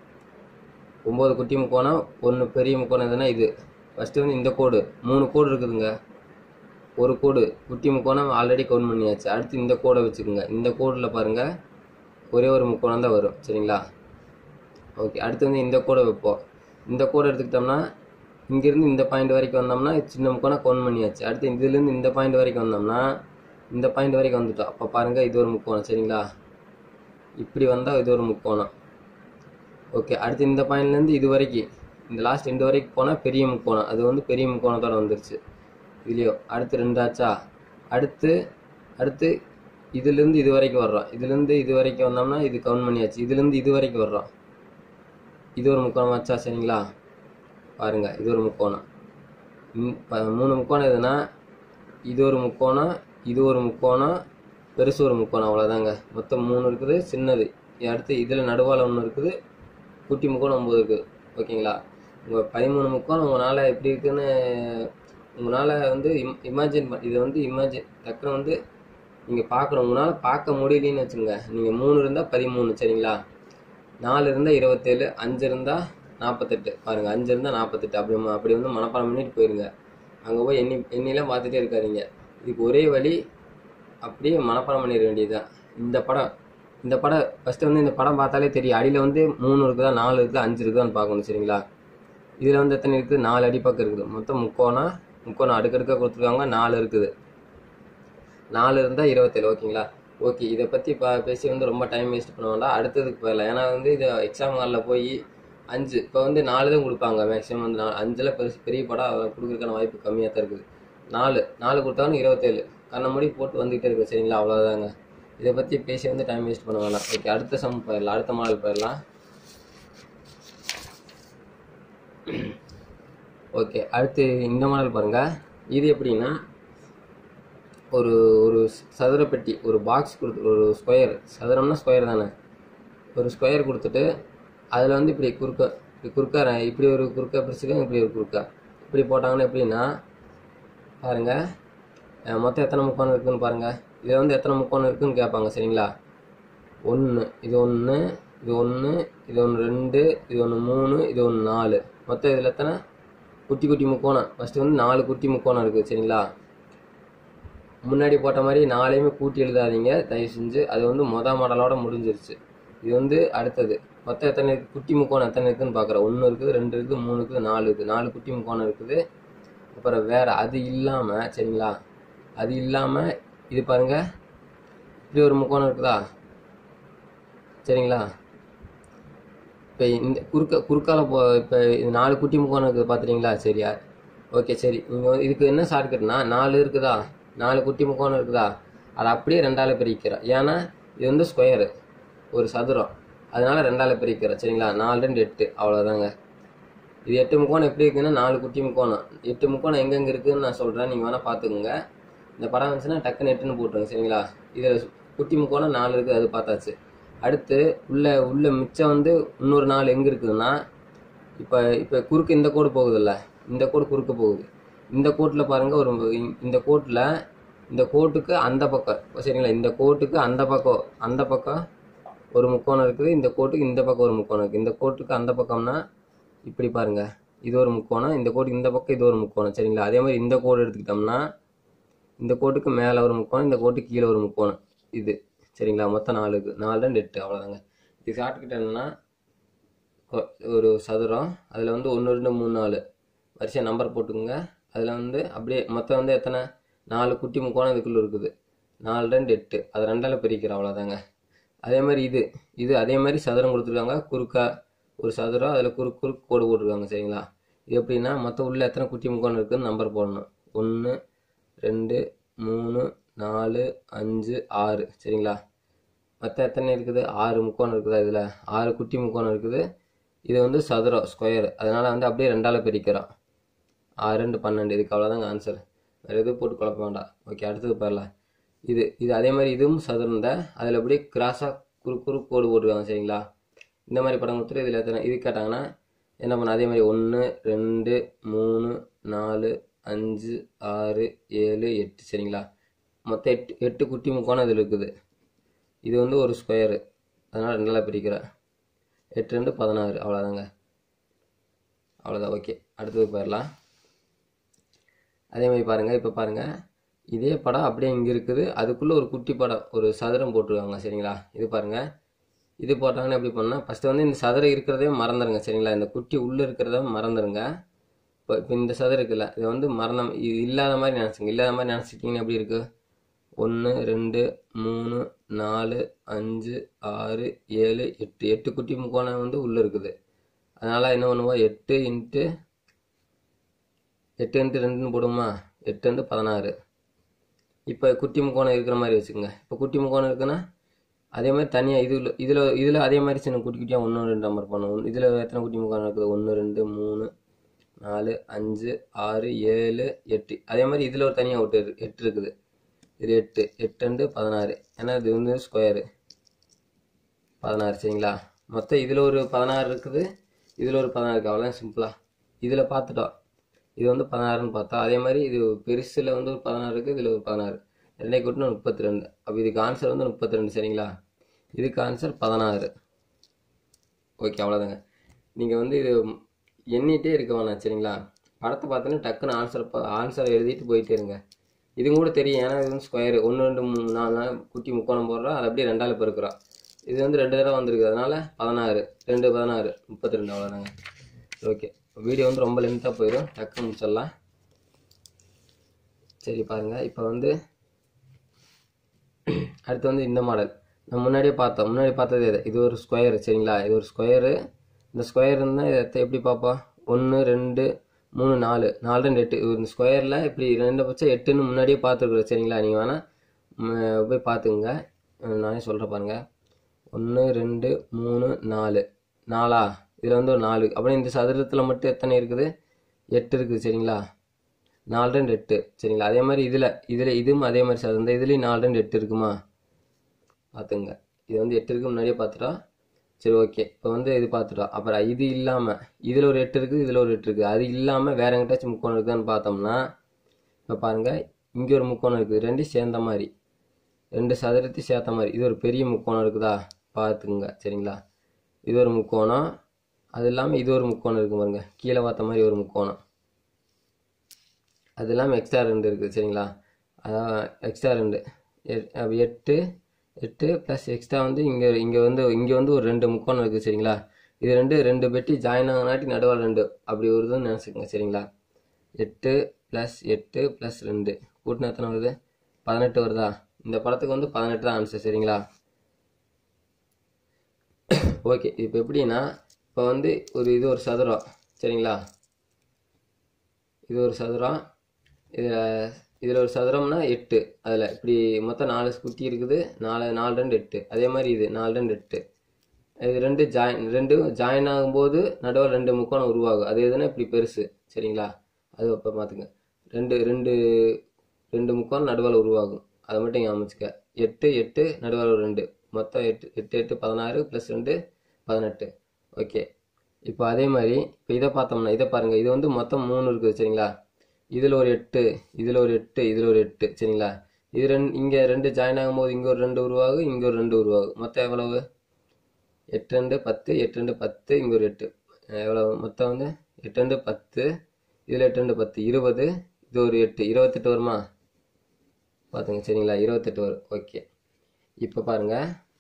ஒம்பது குட்டி முக்கோணம் ஒன்று பெரிய முக்கோணம் எதுனா இது ஃபஸ்ட்டு வந்து இந்த கோடு மூணு கோடு இருக்குதுங்க ஒரு கோடு குட்டி முக்கோணம் ஆல்ரெடி கவுண்ட் பண்ணியாச்சு அடுத்து இந்த கோடை வச்சுக்கோங்க இந்த கோடில் பாருங்கள் ஒரே ஒரு முக்கோணம் தான் வரும் சரிங்களா ஓகே அடுத்து வந்து இந்த கோடை வைப்போம் இந்த கோடை எடுத்துக்கிட்டோம்னா இங்கேருந்து இந்த பாயிண்ட் வரைக்கும் வந்தோம்னா சின்ன முக்கோணம் கவுண்ட் பண்ணியாச்சு அடுத்து இதுலேருந்து இந்த பாயிண்ட் வரைக்கும் வந்தோம்னா இந்த பாயிண்ட் வரைக்கும் வந்துட்டோம் அப்போ பாருங்கள் இது ஒரு முக்கோணம் சரிங்களா இப்படி வந்தால் இது ஒரு முக்கோணம் ஓகே அடுத்து இந்த பாயிண்ட்லேருந்து இது வரைக்கும் இந்த லாஸ்ட் ரெண்டு வரைக்கும் போனால் பெரிய முக்கோணம் அது வந்து பெரிய முக்கோணத்தோட வந்துருச்சு இதுலேயோ அடுத்து ரெண்டாச்சா அடுத்து அடுத்து இதுலேருந்து இது வரைக்கும் வர்றோம் இதுலேருந்து இது வரைக்கும் வந்தோம்னா இது கவுண்ட் பண்ணியாச்சு இதுலேருந்து இது வரைக்கும் வர்றோம் இது ஒரு முக்கோணம் ஆச்சா சரிங்களா பாருங்க இது ஒரு முக்கோணம் இந்~ ப- மூணு முக்கோணம் எதுனா இது ஒரு முக்கோணம் இது ஒரு முக்கோணம் பெருசு ஒரு முக்கோணம் அவ்வளோதாங்க மொத்தம் மூணு இருக்குது சின்னது அடுத்து இதில் நடுவால் ஒன்று இருக்குது குட்டி முக்கோணம் ஒம்பது இருக்குது ஓகேங்களா உங்கள் பதிமூணு முக்கோணம் உங்களால் எப்படி இருக்குன்னு உங்களால் வந்து இம் இமேஜின் இது வந்து இமேஜின் டக்குன்னு வந்து நீங்கள் பார்க்கணும் உங்களால் பார்க்க முடியலன்னு வச்சுங்க நீங்கள் மூணு இருந்தால் பதிமூணு சரிங்களா நாலு இருந்தால் இருபத்தேழு அஞ்சு இருந்தால் நாற்பத்தெட்டு பாருங்கள் அஞ்சு இருந்தால் நாற்பத்தெட்டு அப்படி ம- அப்படி வந்து மனப்பாடம் பண்ணிட்டு போயிருங்க அங்கே போய் எண்ணி எண்ணிலாம் பார்த்துட்டே இருக்காதீங்க இதுக்கு ஒரே வழி அப்படியே மனப்பாடம் பண்ணிட வேண்டியதுதான் இந்த படம் இந்த படம் ஃபஸ்ட்டு வந்து இந்த படம் பார்த்தாலே தெரியும் அடியில் வந்து மூணு இருக்குதா நாலு இருக்குதா அஞ்சு இருக்குதான்னு பார்க்கணும் சரிங்களா இதில் வந்து எத்தனை இருக்குது நாலு அடிப்பக்கம் இருக்குது மொத்தம் முக்கோணம் முக்கோணம் அடுக்கடுக்காக கொடுத்துருக்காங்க நாலு இருக்குது நாலு இருந்தால் இருபத்தேழு ஓகேங்களா ஓகே இதை பற்றி பா பேசி வந்து ரொம்ப டைம் வேஸ்ட் பண்ண வேண்டாம் அடுத்ததுக்கு போயிடலாம் ஏன்னா வந்து இது எக்ஸாம் ஹாலில் போய் அஞ்சு இப்போ வந்து நாலு தான் கொடுப்பாங்க மேக்ஸிமம் வந்து நாலு அஞ்சில் பெருசு பெரிய படம் அதெல்லாம் கொடுக்குறதுக்கான வாய்ப்பு கம்மியாக தான் இருக்குது நாலு நாலு கொடுத்தாலும் இருபத்தேழு கண்ண மூடி போட்டு வந்துகிட்டே இருக்கு சரிங்களா அவ்வளோதாங்க இதை பற்றி பேசி வந்து டைம் வேஸ்ட் பண்ண வேணாம் ஓகே அடுத்த சம் போயிடலாம் அடுத்த மாடல் போயிடலாம் ஓகே அடுத்து இந்த மாடல் பாருங்க இது எப்படின்னா ஒரு ஒரு சதுர பெட்டி ஒரு பாக்ஸ் கொடுத்து ஒரு ஸ்கொயர் சதுரம்னா ஸ்கொயர் தானே ஒரு ஸ்கொயர் கொடுத்துட்டு அதில் வந்து இப்படி குறுக்க இப்படி குறுக்கா ர- இப்படி ஒரு குறுக்கா பிரிச்சுக்க இப்படி ஒரு குறுக்கா இப்படி போட்டாங்கன்னா எப்படின்னா பாருங்க அஹ் மொத்தம் எத்தனை முக்கோணம் இருக்குன்னு பாருங்க இதில் வந்து எத்தனை முக்கோணம் இருக்குன்னு கேட்பாங்க சரிங்களா ஒன்று இது ஒன்று இது ஒன்று இது ஒன்று ரெண்டு இது ஒன்று மூணு இது ஒன்று நாலு மொத்தம் இதில் எத்தனை குட்டி குட்டி முக்கோணம் ஃபஸ்ட்டு வந்து நாலு குட்டி முக்கோணம் இருக்குது சரிங்களா முன்னாடி போட்ட மாதிரி நாளையுமே கூட்டி எழுதாதீங்க தயவு செஞ்சு அது வந்து மொத மாடலோட முடிஞ்சிருச்சு இது வந்து அடுத்தது மொத்தம் எத்தனை இருக்கு? குட்டி முக்கோணம் எத்தனை இருக்குன்னு பார்க்குறேன் ஒன்று இருக்குது ரெண்டு இருக்குது மூணு இருக்குது நாலு இருக்குது நாலு குட்டி முக்கோணம் இருக்குது அப்புறம் வேற அது இல்லாமல் சரிங்களா அது இல்லாமல் இது பாருங்க இப்படி ஒரு முக்கோணம் இருக்குதா சரிங்களா இப்போ இந்த குறுக்க குறுக்கால போ இப்போ இது நாலு குட்டி முக்கோணம் இருக்குது பார்த்துட்டீங்களா சரியா ஓகே சரி நீங்கள் இதுக்கு என்ன ஷார்ட்கட்னா நாலு இருக்குதா நாலு குட்டி முக்கோணம் இருக்குதா அதை அப்படியே ரெண்டால பிரிக்கிறோம் ஏன்னா இது வந்து ஸ்கொயரு ஒரு சதுரம் அதனால ரெண்டால பிரிக்கிறோம் சரிங்களா நாலு ரெண்டு எட்டு அவ்வளோதாங்க இது எட்டு முக்கோணம் எப்படி இருக்குன்னா நாலு குட்டி முக்கோணம் எட்டு முக்கோணம் எங்கெங்க இருக்குன்னு நான் சொல்கிறேன் நீங்கள் வேணால் பார்த்துக்குங்க இந்த படம் வந்துச்சுன்னா டக்குன்னு எட்டுன்னு போட்டுருங்க சரிங்களா இதில் குட்டி முக்கோணம் நாலு இருக்குது அது பார்த்தாச்சு அடுத்து உள்ள உள்ள மிச்சம் வந்து இன்னொரு நாலு எங்கே இருக்குதுன்னா இப்போ இப்போ குறுக்கு இந்த கோடு போகுதுல்ல இந்த கோடு குறுக்க போகுது இந்த கோட்டில் பாருங்க ஒரு இந்த- இந்த கோட்டில் இந்த கோட்டுக்கு அந்த பக்கம் சரிங்களா இந்த கோட்டுக்கு அந்த பக்கம் அந்த பக்கம் ஒரு முக்கோணம் இருக்குது இந்த கோட்டுக்கு இந்த பக்கம் ஒரு முக்கோணம் இருக்குது இந்த கோட்டுக்கு அந்த பக்கம்னா இப்படி பாருங்க இது ஒரு முக்கோணம் இந்த கோட்டுக்கு இந்த பக்கம் இது ஒரு முக்கோணம் சரிங்களா அதே மாதிரி இந்த கோடு எடுத்துக்கிட்டோம்னா இந்த கோட்டுக்கு மேலே ஒரு முக்கோணம் இந்த கோட்டுக்கு கீழே ஒரு முக்கோணம் இது சரிங்களா மொத்தம் நாலு இருக்குது நாலு ரெண்டு எட்டு அவ்வளோதாங்க இது ஷார்ட்கட் என்னன்னா கொ- ஒரு சதுரம் அதில் வந்து ஒன்று ரெண்டு மூணு நாலு வரிசையாக நம்பர் போட்டுக்கோங்க அதில் வந்து அப்படியே மொத்தம் வந்து எத்தனை நாலு குட்டி முக்கோணம் இதுக்குள்ளே இருக்குது நாலு ரெண்டு எட்டு அது ரெண்டால பிரிக்கிறோம் அவ்வளோதாங்க அதே மாதிரி இது இது அதே மாதிரி சதுரம் கொடுத்துருக்காங்க குறுக்கா ஒரு சதுரம் அதில் குறுக்கு குறுக்கு கோடு போட்டிருக்காங்க சரிங்களா இது எப்படின்னா மொத்தம் உள்ள எத்தனை குட்டி முக்கோணம் இருக்குதுன்னு நம்பர் போடணும் ஒன்று ரெண்டு மூணு நாலு அஞ்சு ஆறு சரிங்களா மற்ற எத்தனை இருக்குது ஆறு முக்கோணம் இருக்குதா இதில் ஆறு குட்டி முக்கோணம் இருக்குது இது வந்து சதுரம் ஸ்கொயர் அதனால வந்து அப்படியே ரெண்டால பிரிக்கிறோம் ஆறு ரெண்டு பன்னெண்டு இதுக்கு அவ்வளோதாங்க ஆன்சர் வேறு எதுவும் போட்டு குழப்ப வேண்டாம் ஓகே அடுத்தது போயிடலாம் இது இது அதே மாதிரி இதுவும் சதுரம் தான் அதில் அப்படியே கிராஸாக குறு குறு கோடு போட்டுருக்காங்க சரிங்களா இந்த மாதிரி படம் கொடுத்துட்டு இதில் எத்தனை இது கேட்டாங்கன்னா என்ன பண்ண அதே மாதிரி ஒன்று ரெண்டு மூணு நாலு அஞ்சு ஆறு ஏழு எட்டு சரிங்களா மொத்தம் எட்டு எட்டு குட்டி முக்கோணம் இதில் இருக்குது இது வந்து ஒரு ஸ்கொயரு அதனால் ரெண்டால பிரிக்கிறேன் எட்டு ரெண்டு பதினாறு அவ்வளோதாங்க அவ்வளோதான் ஓகே அடுத்தது போயிடலாம் அதே மாதிரி பாருங்கள் இப்போ பாருங்கள் இதே படம் அப்படியே இங்கே இருக்குது அதுக்குள்ளே ஒரு குட்டி படம் ஒரு சதுரம் போட்டிருக்காங்க சரிங்களா இது பாருங்கள் இது போட்டாங்கன்னா எப்படி பண்ணால் ஃபஸ்ட்டு வந்து இந்த சதுரம் இருக்கிறதே மறந்துடுங்க சரிங்களா இந்த குட்டி உள்ளே இருக்கிறத மறந்துடுங்க இப்போ இப்போ இந்த சதுரம் இருக்குல்ல இதை வந்து மறந்த இது இல்லாத மாதிரி நினச்சிங்க இல்லாத மாதிரி நினச்சிட்டிங்கன்னா எப்படி இருக்குது ஒன்று ரெண்டு மூணு நாலு அஞ்சு ஆறு ஏழு எட்டு எட்டு குட்டி முக்கோணம் வந்து உள்ளே இருக்குது அதனால் என்ன பண்ணுவோம் எட்டு இன்ட்டு எட்டு இன்ட்டு ரெண்டுன்னு போடுமா எட்டு இன்ட்டு பதினாறு இப்போ குட்டி முக்கோணம் இருக்கிற மாதிரி வச்சுக்கோங்க இப்போ குட்டி முக்கோணம் இருக்குன்னா அதே மாதிரி தனியாக இதில் இதில் இதில் அதே மாதிரி சின்ன குட்டி குட்டியாக ஒன்று ரெண்டு நம்பர் பண்ணுவோம் இதில் எத்தனை குட்டி முக்கோணம் இருக்குது ஒன்று ரெண்டு மூணு நாலு அஞ்சு ஆறு ஏழு எட்டு அதே மாதிரி இதில் ஒரு தனியாக ஒட்டு இருக்கு- எட்டு இருக்குது இது எட்டு எட்டு ரெண்டு பதினாறு ஏன்னா இது வந்து ஸ்கொயரு பதினாறு சரிங்களா மொத்தம் இதில் ஒரு பதினாறு இருக்குது இதில் ஒரு பதினாறு இருக்குது அவ்வளோதான் சிம்பிளாக இதில் பார்த்துட்டோம் இது வந்து பதினாறுன்னு பார்த்தா அதே மாதிரி இது பெருசில் வந்து ஒரு பதினாறு இருக்குது இதில் ஒரு பதினாறு ரெண்டே கூட்டினா முப்பத்தி ரெண்டு அப்போ இதுக்கு ஆன்சர் வந்து முப்பத்தி ரெண்டு சரிங்களா இதுக்கு ஆன்சர் பதினாறு ஓகே அவ்வளோதாங்க நீங்கள் வந்து இது எண்ணிட்டே இருக்க வேணாம் சரிங்களா படத்தை பார்த்தோன்னே டக்குன்னு ஆன்சர் ஆன்சர் எழுதிட்டு போயிட்டே இருங்க இது கூட தெரியும் ஏன்னா இது வந்து ஸ்கொயர் ஒன்று ரெண்டு மூணு நாலு நாள் குட்டி முக்கோணம் போடுறோம் அது அப்படியே ரெண்டாள் பெருக்கிறோம் இது வந்து ரெண்டு தடவை வந்திருக்கு அதனால பதினாறு ரெண்டு பதினாறு முப்பத்தி ரெண்டு அவ்வளோதாங்க ஓகே வீடியோ வந்து ரொம்ப லென்த்தாக போயிடும் டக்குன்னு முடிச்சிடலாம் சரி பாருங்கள் இப்போ வந்து அடுத்து வந்து இந்த மாடல் நம்ம முன்னாடியே பார்த்தோம் முன்னாடி பார்த்தது இது இது ஒரு ஸ்கொயர் சரிங்களா இது ஒரு ஸ்கொயரு இந்த ஸ்கொயர் இருந்தால் இதை எப்படி பார்ப்போம் ஒன்று ரெண்டு மூணு நாலு நாலு ரெண்டு எட்டு இந்த ஸ்கொயரில் இப்படி ரெண்டு பட்சம் எட்டுன்னு முன்னாடியே பார்த்துருக்குறோம் சரிங்களா நீங்கள் வேணால் போய் பார்த்துங்க நானே சொல்கிறேன் பாருங்க ஒன்று ரெண்டு மூணு நாலு நாலா இதில் வந்து ஒரு நாலு அப்புறம் இந்த சதுரத்தில் மட்டும் எத்தனை இருக்குது எட்டு இருக்குது சரிங்களா நாலு ரெண்டு எட்டு சரிங்களா அதே மாதிரி இதில் இதில் இதுவும் அதே மாதிரி சார் இந்த இதுலேயும் நாலு ரெண்டு எட்டு இருக்குமா பார்த்துங்க இது வந்து எட்டு இருக்கு முன்னாடியே பார்த்துட்டோம் சரி ஓகே இப்போ வந்து இது பார்த்துட்டோம் அப்புறம் இது இல்லாமல் இதில் ஒரு எட்டு இருக்குது இதில் ஒரு எட்டு இருக்குது அது இல்லாமல் வேற எங்கிட்டாச்சும் முக்கோணம் இருக்குதான்னு பார்த்தோம்னா இப்போ பாருங்கள் இங்கே ஒரு முக்கோணம் இருக்குது ரெண்டும் சேர்ந்த மாதிரி ரெண்டு சதுரத்தையும் சேர்த்த மாதிரி இது ஒரு பெரிய முக்கோணம் இருக்குதா பார்த்துக்குங்க சரிங்களா இது ஒரு முக்கோணம் அது இல்லாமல் இது ஒரு முக்கோணம் இருக்கு பாருங்க கீழே பார்த்த மாதிரி ஒரு முக்கோணம் அது இல்லாமல் எக்ஸ்ட்ரா ரெண்டு இருக்குது சரிங்களா அதான் எக்ஸ்ட்ரா ரெண்டு எ- அப்ப எட்டு எட்டு ப்ளஸ் எக்ஸ்ட்ரா வந்து இங்கே இங்கே வந்து இங்கே வந்து ஒரு ரெண்டு முக்கோணம் இருக்குது சரிங்களா இது ரெண்டு ரெண்டு பெட்டி ஜாயின் ஆகினாட்டி நடுவில் ரெண்டு அப்படி வருதுன்னு நினச்சிக்கோங்க சரிங்களா எட்டு ப்ளஸ் எட்டு ப்ளஸ் ரெண்டு கூட்டினா எத்தனை வருது பதினெட்டு வருதா இந்த படத்துக்கு வந்து பதினெட்டு தான் ஆன்சர் சரிங்களா ஓகே இப்போ எப்படின்னா இப்போ வந்து ஒரு இது ஒரு சதுரம் சரிங்களா இது ஒரு சதுரம் இதில் இதில் ஒரு சதுரம்னா எட்டு அதில் இப்படி மொத்தம் நாலு குத்தி இருக்குது நாலு நாலு ரெண்டு எட்டு அதே மாதிரி இது நாலு ரெண்டு எட்டு இது ரெண்டு ஜாயின் ரெண்டு ஜாயின் ஆகும்போது நடுவில் ரெண்டு முக்கோணம் உருவாகும் அது எதுனா இப்படி பெருசு சரிங்களா அது இப்போ பார்த்துங்க ரெண்டு ரெண்டு ரெண்டு முக்கோணம் நடுவில் உருவாகும் அதை மட்டும் ஞாபகம் வச்சுக்க எட்டு எட்டு நடுவில் ஒரு ரெண்டு மொத்தம் எட்டு எட்டு எட்டு பதினாறு ப்ளஸ் ரெண்டு பதினெட்டு ஓகே இப்போ அதே மாதிரி இப்போ இதை பார்த்தோம்னா இதை பாருங்கள் இது வந்து மொத்தம் மூணு இருக்குது சரிங்களா இதில் ஒரு எட்டு இதில் ஒரு எட்டு இதில் ஒரு எட்டு சரிங்களா இது ரெண்டு இங்கே ரெண்டு ஜாயின் ஆகும்போது இங்கே ஒரு ரெண்டு உருவாகும் இங்கே ஒரு ரெண்டு உருவாகும் மொத்தம் எவ்வளவு எட்டு ரெண்டு பத்து எட்டு ரெண்டு பத்து இங்கே ஒரு எட்டு அஹ் எவ்வளவு மொத்தம் வந்து எட்டு ரெண்டு பத்து இதில் எட்டு ரெண்டு பத்து இருபது இது ஒரு எட்டு இருபத்தெட்டு வருமா பார்த்துங்க சரிங்களா இருபத்தெட்டு வரும் ஓகே இப்போ பாருங்க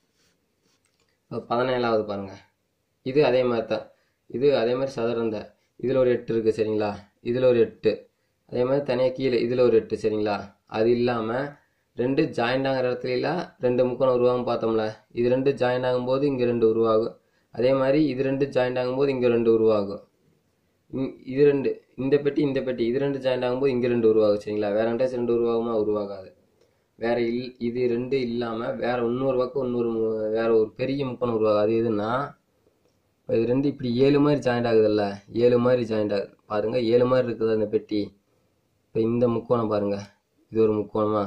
இப்போ பதினேழாவது பாருங்க இது அதே மாதிரி தான் இது அதே மாதிரி சதுரம் தான் இதில் ஒரு எட்டு இருக்குது சரிங்களா இதில் ஒரு எட்டு அதே மாதிரி தனியாக கீழே இதில் ஒரு எட்டு சரிங்களா அது இல்லாமல் ரெண்டு ஜாயிண்ட் ஆகிற இடத்துல ரெண்டு முக்கோணம் உருவாகும் பார்த்தோம்ல இது ரெண்டு ஜாயின் ஆகும்போது இங்கே ரெண்டு உருவாகும் அதே மாதிரி இது ரெண்டு ஜாயிண்ட் ஆகும்போது இங்கே ரெண்டு உருவாகும் இ- இது ரெண்டு இந்த பெட்டி இந்த பெட்டி இது ரெண்டு ஜாயிண்ட் ஆகும்போது இங்கே ரெண்டு உருவாகும் சரிங்களா வேற ரெண்டாச்சும் ரெண்டு உருவாகுமா உருவாகாது வேற இல் இது ரெண்டு இல்லாமல் வேற இன்னொரு பக்கம் இன்னொரு மு- வேற ஒரு பெரிய முக்கோணம் உருவாகும் அது எதுன்னா இப்போ இது ரெண்டு இப்படி ஏழு மாதிரி ஜாயிண்ட் ஆகுதுல்ல ஏழு மாதிரி ஜாயிண்ட் ஆகுது பாருங்க ஏழு மாதிரி இருக்குது அந்த பெட்டி இப்போ இந்த முக்கோணம் பாருங்க இது ஒரு முக்கோணமா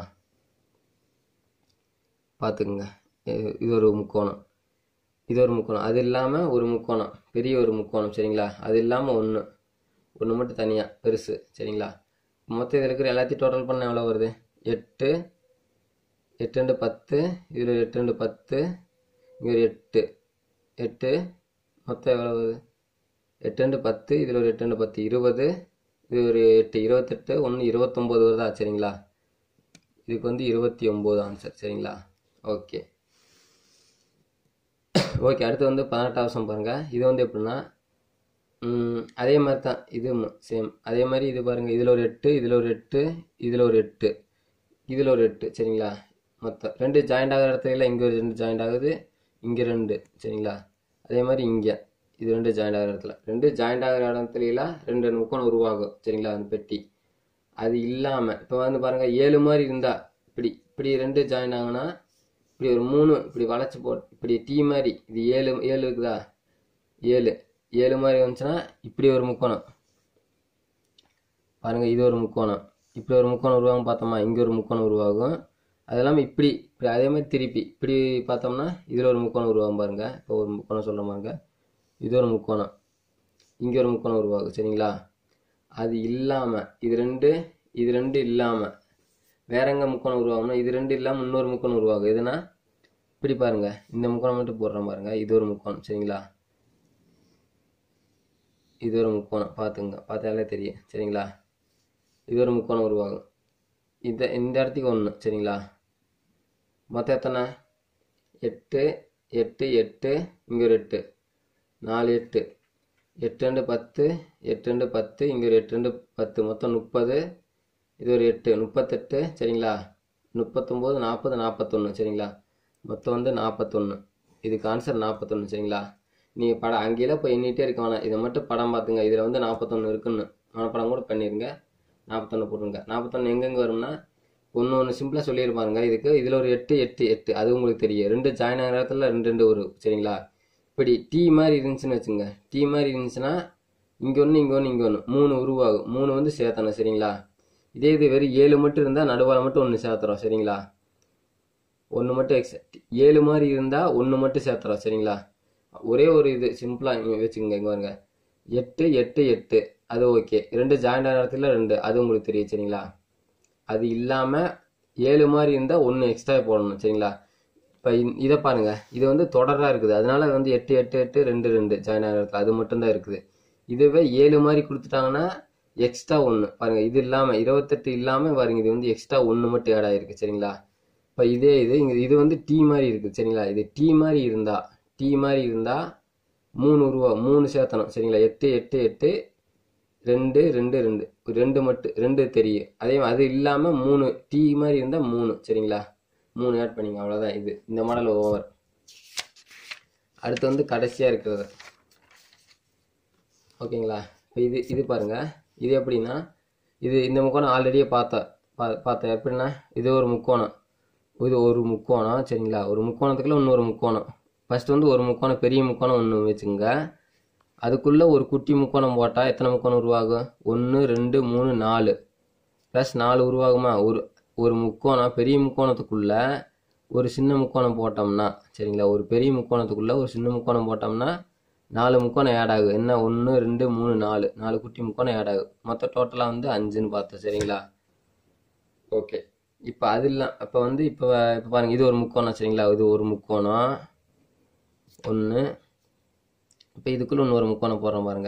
பார்த்துக்குங்க இது- இது ஒரு முக்கோணம் இது ஒரு முக்கோணம் அது இல்லாமல் ஒரு முக்கோணம் பெரிய ஒரு முக்கோணம் சரிங்களா அது இல்லாமல் ஒன்று ஒன்று மட்டும் தனியாக பெருசு சரிங்களா மொத்தம் இதில் இருக்கிற எல்லாத்தையும் டோட்டல் பண்ண எவ்வளோ வருது எட்டு எட்டு ரெண்டு பத்து இதில் ஒரு எட்டு ரெண்டு பத்து இங்கே ஒரு எட்டு எட்டு மொத்தம் எவ்வளோ வருது எட்டு ரெண்டு பத்து இதில் ஒரு எட்டு ரெண்டு பத்து இருபது இது ஒரு எட்டு இருபத்தெட்டு ஒன்று இருபத்தொம்போது வருதா சரிங்களா இதுக்கு வந்து இருபத்தி ஒம்பது ஆன்சர் சரிங்களா ஓகே ஓகே அடுத்து வந்து பதினெட்டாவது வருஷம் பாருங்கள் இது வந்து எப்படின்னா ம், அதே மாதிரி தான் இது சேம் அதே மாதிரி இது பாருங்கள் இதில் ஒரு எட்டு இதில் ஒரு எட்டு இதில் ஒரு எட்டு இதில் ஒரு எட்டு சரிங்களா மொத்தம் ரெண்டு ஜாயிண்ட் ஆகிற இடத்துல இங்கே ஒரு ரெண்டு ஜாயிண்ட் ஆகுது இங்கே ரெண்டு சரிங்களா அதே மாதிரி இங்கே இது ரெண்டு ஜாயிண்ட் ஆகிற இடத்துல ரெண்டு ஜாயிண்ட் ஆகிற இடத்துல ரெண்டு ரெண்டு முக்கோணம் உருவாகும் சரிங்களா அந்த பெட்டி அது இல்லாமல் இப்போ வந்து பாருங்கள் ஏழு மாதிரி இருந்தால் இப்படி இப்படி ரெண்டு ஜாயின் ஆகுனா இப்படி ஒரு மூணு இப்படி வளைச்சு போ இப்படி டீ மாதிரி இது ஏழு ஏழு இருக்குதா ஏழு ஏழு மாதிரி வந்துச்சுன்னா இப்படி ஒரு முக்கோணம் பாருங்க இது ஒரு முக்கோணம் இப்படி ஒரு முக்கோணம் உருவாகும் பார்த்தோமா இங்கே ஒரு முக்கோணம் உருவாகும் அது இல்லாமல் இப்படி இப்படி அதே மாதிரி திருப்பி இப்படி பார்த்தோம்னா இதில் ஒரு முக்கோணம் உருவாகும் பாருங்க இப்போ ஒரு முக்கோணம் சொல்ல பாருங்க இது ஒரு முக்கோணம் இங்கே ஒரு முக்கோணம் உருவாகும் சரிங்களா அது இல்லாமல் இது ரெண்டு இது ரெண்டு இல்லாமல் வேற எங்கே முக்கோணம் உருவாகும்னா இது ரெண்டு இல்லாமல் இன்னொரு முக்கோணம் உருவாகும் எதுனா இப்படி பாருங்க இந்த முக்கோணம் மட்டும் போடுறேன் பாருங்க இது ஒரு முக்கோணம் சரிங்களா இது ஒரு முக்கோணம் பார்த்துங்க பார்த்தாலே தெரியும் சரிங்களா இது ஒரு முக்கோணம் உருவாகும் இந்த இந்த இடத்துக்கு ஒன்று சரிங்களா மொத்தம் எத்தனை எட்டு எட்டு எட்டு இங்கே ஒரு எட்டு நாலு எட்டு எட்டு ரெண்டு பத்து எட்டு ரெண்டு பத்து இங்கே ஒரு எட்டு ரெண்டு பத்து மொத்தம் முப்பது இது ஒரு எட்டு முப்பத்தெட்டு சரிங்களா முப்பத்தொம்போது நாற்பது நாற்பத்தொன்று சரிங்களா மொத்தம் வந்து நாற்பத்தொன்று இதுக்கு ஆன்சர் நாற்பத்தொன்று சரிங்களா நீங்கள் படம் அங்கேயெல்லாம் போய் எண்ணிட்டே இருக்க வேணாம் இதை மட்டும் படம் பார்த்துங்க இதில் வந்து நாற்பத்தொன்று இருக்குன்னு மனப்படம் கூட பண்ணிடுங்க நாற்பத்தொன்று போட்டுருங்க நாற்பத்தொன்று எங்கெங்கே வரும்னா ஒன்று ஒன்று சிம்பிளாக சொல்லியிருப்பாருங்க இதுக்கு இதில் ஒரு எட்டு எட்டு எட்டு அது உங்களுக்கு தெரியும் ரெண்டு ஜாயின் ஆகிற இடத்துல ரெண்டு ரெண்டு வரும் சரிங்களா இப்படி டீ மாதிரி இருந்துச்சுன்னு வச்சுங்க டீ மாதிரி இருந்துச்சுன்னா இங்கே ஒன்று இங்கே ஒன்று இங்கே ஒன்று மூணு உருவாகும் மூணு வந்து சேர்த்தணும் சரிங்களா இதே இது வெறும் ஏழு மட்டும் இருந்தால் நடுவால் மட்டும் ஒன்று சேர்த்துறோம் சரிங்களா ஒன்று மட்டும் எக்ஸ் ஏழு மாதிரி இருந்தால் ஒன்று மட்டும் சேர்த்துறோம் சரிங்களா ஒரே ஒரு இது சிம்பிளாக நீங்கள் வச்சுக்கோங்க இங்கே பாருங்க எட்டு எட்டு எட்டு அது ஓகே ரெண்டு ஜாயிண்ட் ஆன இடத்துல ரெண்டு அது உங்களுக்கு தெரியும் சரிங்களா அது இல்லாமல் ஏழு மாதிரி இருந்தால் ஒன்று எக்ஸ்ட்ரா போடணும் சரிங்களா இப்போ இதை பாருங்க இது வந்து தொடராக இருக்குது அதனால வந்து எட்டு எட்டு எட்டு ரெண்டு ரெண்டு ஜாயின் ஆன இடத்துல அது மட்டும்தான் இருக்குது இதுவே ஏழு மாதிரி கொடுத்துட்டாங்கன்னா எக்ஸ்ட்ரா ஒன்று பாருங்க இது இல்லாமல் இருபத்தெட்டு இல்லாமல் பாருங்க இது வந்து எக்ஸ்ட்ரா ஒன்று மட்டும் ஆட் ஆயிருக்கு சரிங்களா இப்போ இதே இது இங்கே இது வந்து டீ மாதிரி இருக்குது சரிங்களா இது டீ மாதிரி இருந்தா டீ மாதிரி இருந்தா மூணு உருவா மூணு சேர்த்தணும் சரிங்களா எட்டு எட்டு எட்டு ரெண்டு ரெண்டு ரெண்டு ரெண்டு மட்டும் ரெண்டு தெரியும் அதே மாதிரி அது இல்லாமல் மூணு டீ மாதிரி இருந்தால் மூணு சரிங்களா மூணு ஆட் பண்ணிங்க அவ்வளோதான் இது இந்த மாடல் ஓவர் அடுத்து வந்து கடைசியாக இருக்கிறது ஓகேங்களா இப்போ இது இது பாருங்க இது எப்படின்னா இது இந்த முக்கோணம் ஆல்ரெடியே பார்த்தேன் பா பார்த்தேன் எப்படின்னா இது ஒரு முக்கோணம் இது ஒரு முக்கோணம் சரிங்களா ஒரு முக்கோணத்துக்குள்ள இன்னொரு முக்கோணம் ஃபர்ஸ்ட் வந்து ஒரு முக்கோணம் பெரிய முக்கோணம் ஒன்று வச்சுங்க அதுக்குள்ளே ஒரு குட்டி முக்கோணம் போட்டால் எத்தனை முக்கோணம் உருவாகும் ஒன்று ரெண்டு மூணு நாலு ப்ளஸ் நாலு உருவாகுமா ஒரு ஒரு முக்கோணம் பெரிய முக்கோணத்துக்குள்ள ஒரு சின்ன முக்கோணம் போட்டோம்னா சரிங்களா ஒரு பெரிய முக்கோணத்துக்குள்ள ஒரு சின்ன முக்கோணம் போட்டோம்னா நாலு முக்கோணம் ஆட் ஆகும் என்ன ஒன்று ரெண்டு மூணு நாலு நாலு குட்டி முக்கோணம் ஆட் ஆகும் மொத்தம் டோட்டலாக வந்து அஞ்சுன்னு பார்த்தோம் சரிங்களா ஓகே இப்போ அது இல்லை இப்போ வந்து இப்போ இப்போ பாருங்க இது ஒரு முக்கோணம் சரிங்களா இது ஒரு முக்கோணம் ஒன்று இப்போ இதுக்குள்ள இன்னொரு முக்கோணம் போடுறோம் பாருங்க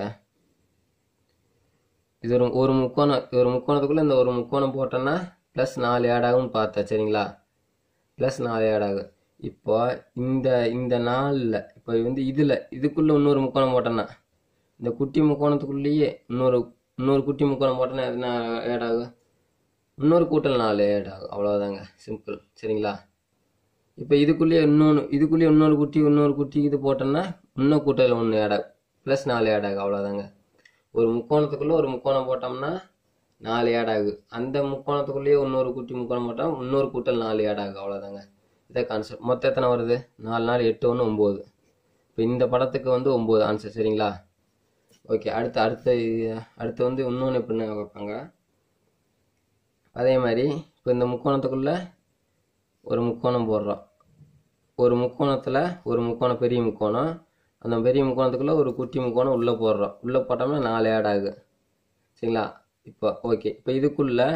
இது ஒரு ஒரு முக்கோணம் இது ஒரு முக்கோணத்துக்குள்ள இந்த ஒரு முக்கோணம் போட்டோன்னா ப்ளஸ் நாலு ஆட் ஆகும்னு பார்த்தேன் சரிங்களா ப்ளஸ் நாலு ஆட் ஆகும் இப்போ இந்த இந்த நாலில் இப்போ வந்து இதில் இதுக்குள்ளே இன்னொரு முக்கோணம் போட்டோன்னா இந்த குட்டி முக்கோணத்துக்குள்ளேயே இன்னொரு இன்னொரு குட்டி முக்கோணம் போட்டோன்னா எதுனா ஆட் ஆகும் இன்னொரு கூட்டல் நாலு ஆட் ஆகும் அவ்வளோதாங்க சிம்பிள் சரிங்களா இப்போ இதுக்குள்ளேயே இன்னொன்று இதுக்குள்ளேயே இன்னொரு குட்டி இன்னொரு குட்டி இது போட்டோன்னா இன்னும் கூட்டல் ஒன்று ஆட் ஆகும் ப்ளஸ் நாலு ஆட் ஆகும் அவ்வளோதாங்க ஒரு முக்கோணத்துக்குள்ளே ஒரு முக்கோணம் போட்டோம்னா நாலு ஆட் ஆகும் அந்த முக்கோணத்துக்குள்ளேயே இன்னொரு குட்டி முக்கோணம் போட்டால் இன்னொரு கூட்டல் நாலு ஆட் ஆகும் அவ்வளோதாங்க இதே கான்செப்ட் மொத்தம் எத்தனை வருது நாலு நாலு எட்டு ஒன்று ஒம்பது இப்போ இந்த படத்துக்கு வந்து ஒம்பது ஆன்சர் சரிங்களா ஓகே அடுத்து அடுத்த அடுத்து வந்து இன்னொன்று எப்படின்னு வைப்பாங்க அதே மாதிரி இப்போ இந்த முக்கோணத்துக்குள்ளே ஒரு முக்கோணம் போடுறோம் ஒரு முக்கோணத்தில் ஒரு முக்கோணம் பெரிய முக்கோணம் அந்த பெரிய முக்கோணத்துக்குள்ளே ஒரு குட்டி முக்கோணம் உள்ளே போடுறோம் உள்ளே போட்டோம்னா நாலு ஆட் ஆகும் சரிங்களா இப்போ ஓகே இப்போ இதுக்குள்ளே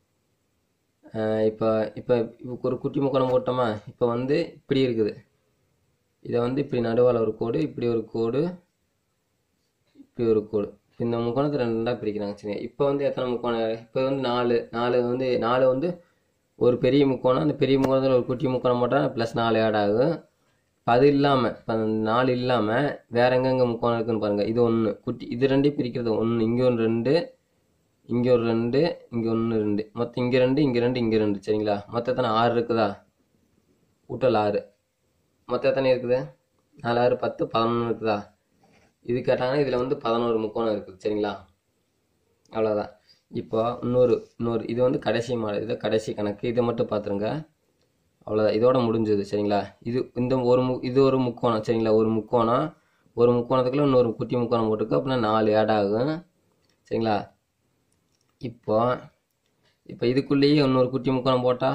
இப்போ இப்போ இப்போ ஒரு குட்டி முக்கோணம் போட்டோமா இப்போ வந்து இப்படி இருக்குது இதை வந்து இப்படி நடுவால் ஒரு கோடு இப்படி ஒரு கோடு இப்படி ஒரு கோடு இப்போ இந்த முக்கோணத்தை ரெண்டாக பிரிக்கிறாங்க சரிங்க இப்போ வந்து எத்தனை முக்கோணம் இப்போ வந்து நாலு நாலு வந்து நாலு வந்து ஒரு பெரிய முக்கோணம் அந்த பெரிய முக்கோணத்தில் ஒரு குட்டி முக்கோணம் போட்டால் ப்ளஸ் நாலு ஆட் ஆகும் இப்போ அது இல்லாமல் இப்போ அந்த நாலு இல்லாமல் வேற எங்கெங்கே முக்கோணம் இருக்குன்னு பாருங்கள் இது ஒன்று குட்டி இது ரெண்டையும் பிரிக்கிறது ஒன்று இங்கே ஒன்று ரெண்டு இங்கே ஒரு ரெண்டு இங்கே ஒன்று ரெண்டு மொத்தம் இங்கே ரெண்டு இங்கே ரெண்டு இங்கே ரெண்டு சரிங்களா மொத்தம் எத்தனை ஆறு இருக்குதா கூட்டல் ஆறு மொத்தம் எத்தனை இருக்குது நாலு ஆறு பத்து பதினொன்று இருக்குதா இது கேட்டாங்கன்னா இதில் வந்து பதினோரு முக்கோணம் இருக்குது சரிங்களா அவ்வளோதான் இப்போ இன்னொரு இன்னொரு இது வந்து கடைசி மாடல் இது கடைசி கணக்கு இதை மட்டும் பார்த்துருங்க அவ்வளோதான் இதோட முடிஞ்சது சரிங்களா இது இந்த ஒரு மு இது ஒரு முக்கோணம் சரிங்களா ஒரு முக்கோணம் ஒரு முக்கோணத்துக்குள்ள இன்னொரு குட்டி முக்கோணம் போட்டுருக்கு அப்படின்னா நாலு ஆட் ஆகும் சரிங்களா இப்போ இப்போ இதுக்குள்ளேயே இன்னொரு குட்டி முக்கோணம் போட்டால்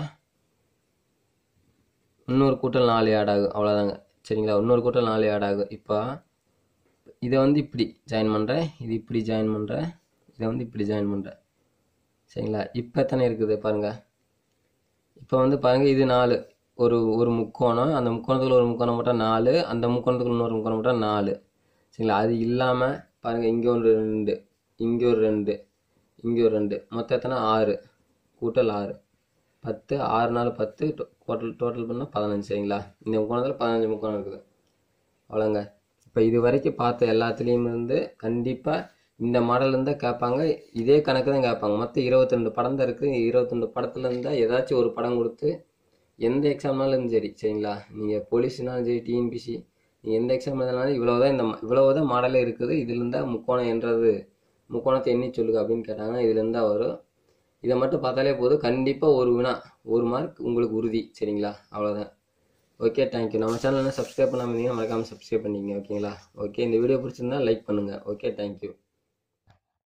இன்னொரு கூட்டல் நாலு ஆட் ஆகும் அவ்வளோதாங்க சரிங்களா இன்னொரு கூட்டல் நாலு ஆட் ஆகும் இப்போ இதை வந்து இப்படி ஜாயின் பண்ணுறேன் இது இப்படி ஜாயின் பண்ணுறேன் இதை வந்து இப்படி ஜாயின் பண்ணுறேன் சரிங்களா இப்போ எத்தனை இருக்குது பாருங்கள் இப்போ வந்து பாருங்கள் இது நாலு ஒரு ஒரு முக்கோணம் அந்த முக்கோணத்துக்குள்ள ஒரு முக்கோணம் மட்டும் நாலு அந்த முக்கோணத்துக்குள்ள இன்னொரு முக்கோணம் மட்டும் நாலு சரிங்களா அது இல்லாமல் பாருங்கள் இங்கே ஒரு ரெண்டு இங்கே ஒரு ரெண்டு இங்கே ஒரு ரெண்டு மொத்தம் எத்தனை ஆறு கூட்டல் ஆறு பத்து ஆறு நாலு பத்து டோட்டல் டோட்டல் பண்ணால் பதினஞ்சு சரிங்களா இந்த முக்கோணத்தில் பதினஞ்சு முக்கோணம் இருக்குது அவ்வளோங்க இப்போ இது வரைக்கும் பார்த்த எல்லாத்துலேயும் இருந்து கண்டிப்பாக இந்த மாடல் இருந்தால் கேட்பாங்க இதே கணக்கு தான் கேட்பாங்க மொத்தம் இருபத்தி ரெண்டு படம் தான் இருக்குது இருபத்தி ரெண்டு படத்துல இருந்தால் ஏதாச்சும் ஒரு படம் கொடுத்து எந்த எக்ஸாம்னாலும் சரி சரிங்களா நீங்கள் போலீஸ்னாலும் சரி டிஎன்பிசி நீங்கள் எந்த எக்ஸாம் எழுதினாலும் இவ்வளோ தான் இந்த இவ்வளோ தான் மாடலே இருக்குது இதுல இருந்தா முக்கோணம் என்றது முக்கோணத்தை எண்ணி சொல்லுங்க அப்படின்னு கேட்டாங்கன்னா இதுல இருந்தா வரும் இதை மட்டும் பார்த்தாலே போதும் கண்டிப்பாக ஒரு வினா ஒரு மார்க் உங்களுக்கு உறுதி சரிங்களா அவ்வளோதான் ஓகே தேங்க்யூ நம்ம சேனல் சப்ஸ்கிரைப் பண்ணாமல் இருந்தீங்கன்னா மறக்காமல் சப்ஸ்கிரைப் பண்ணிக்கங்க ஓகேங்களா ஓகே இந்த வீடியோ பிடிச்சிருந்தா லைக் பண்ணுங்கள் ஓகே தேங்க்யூ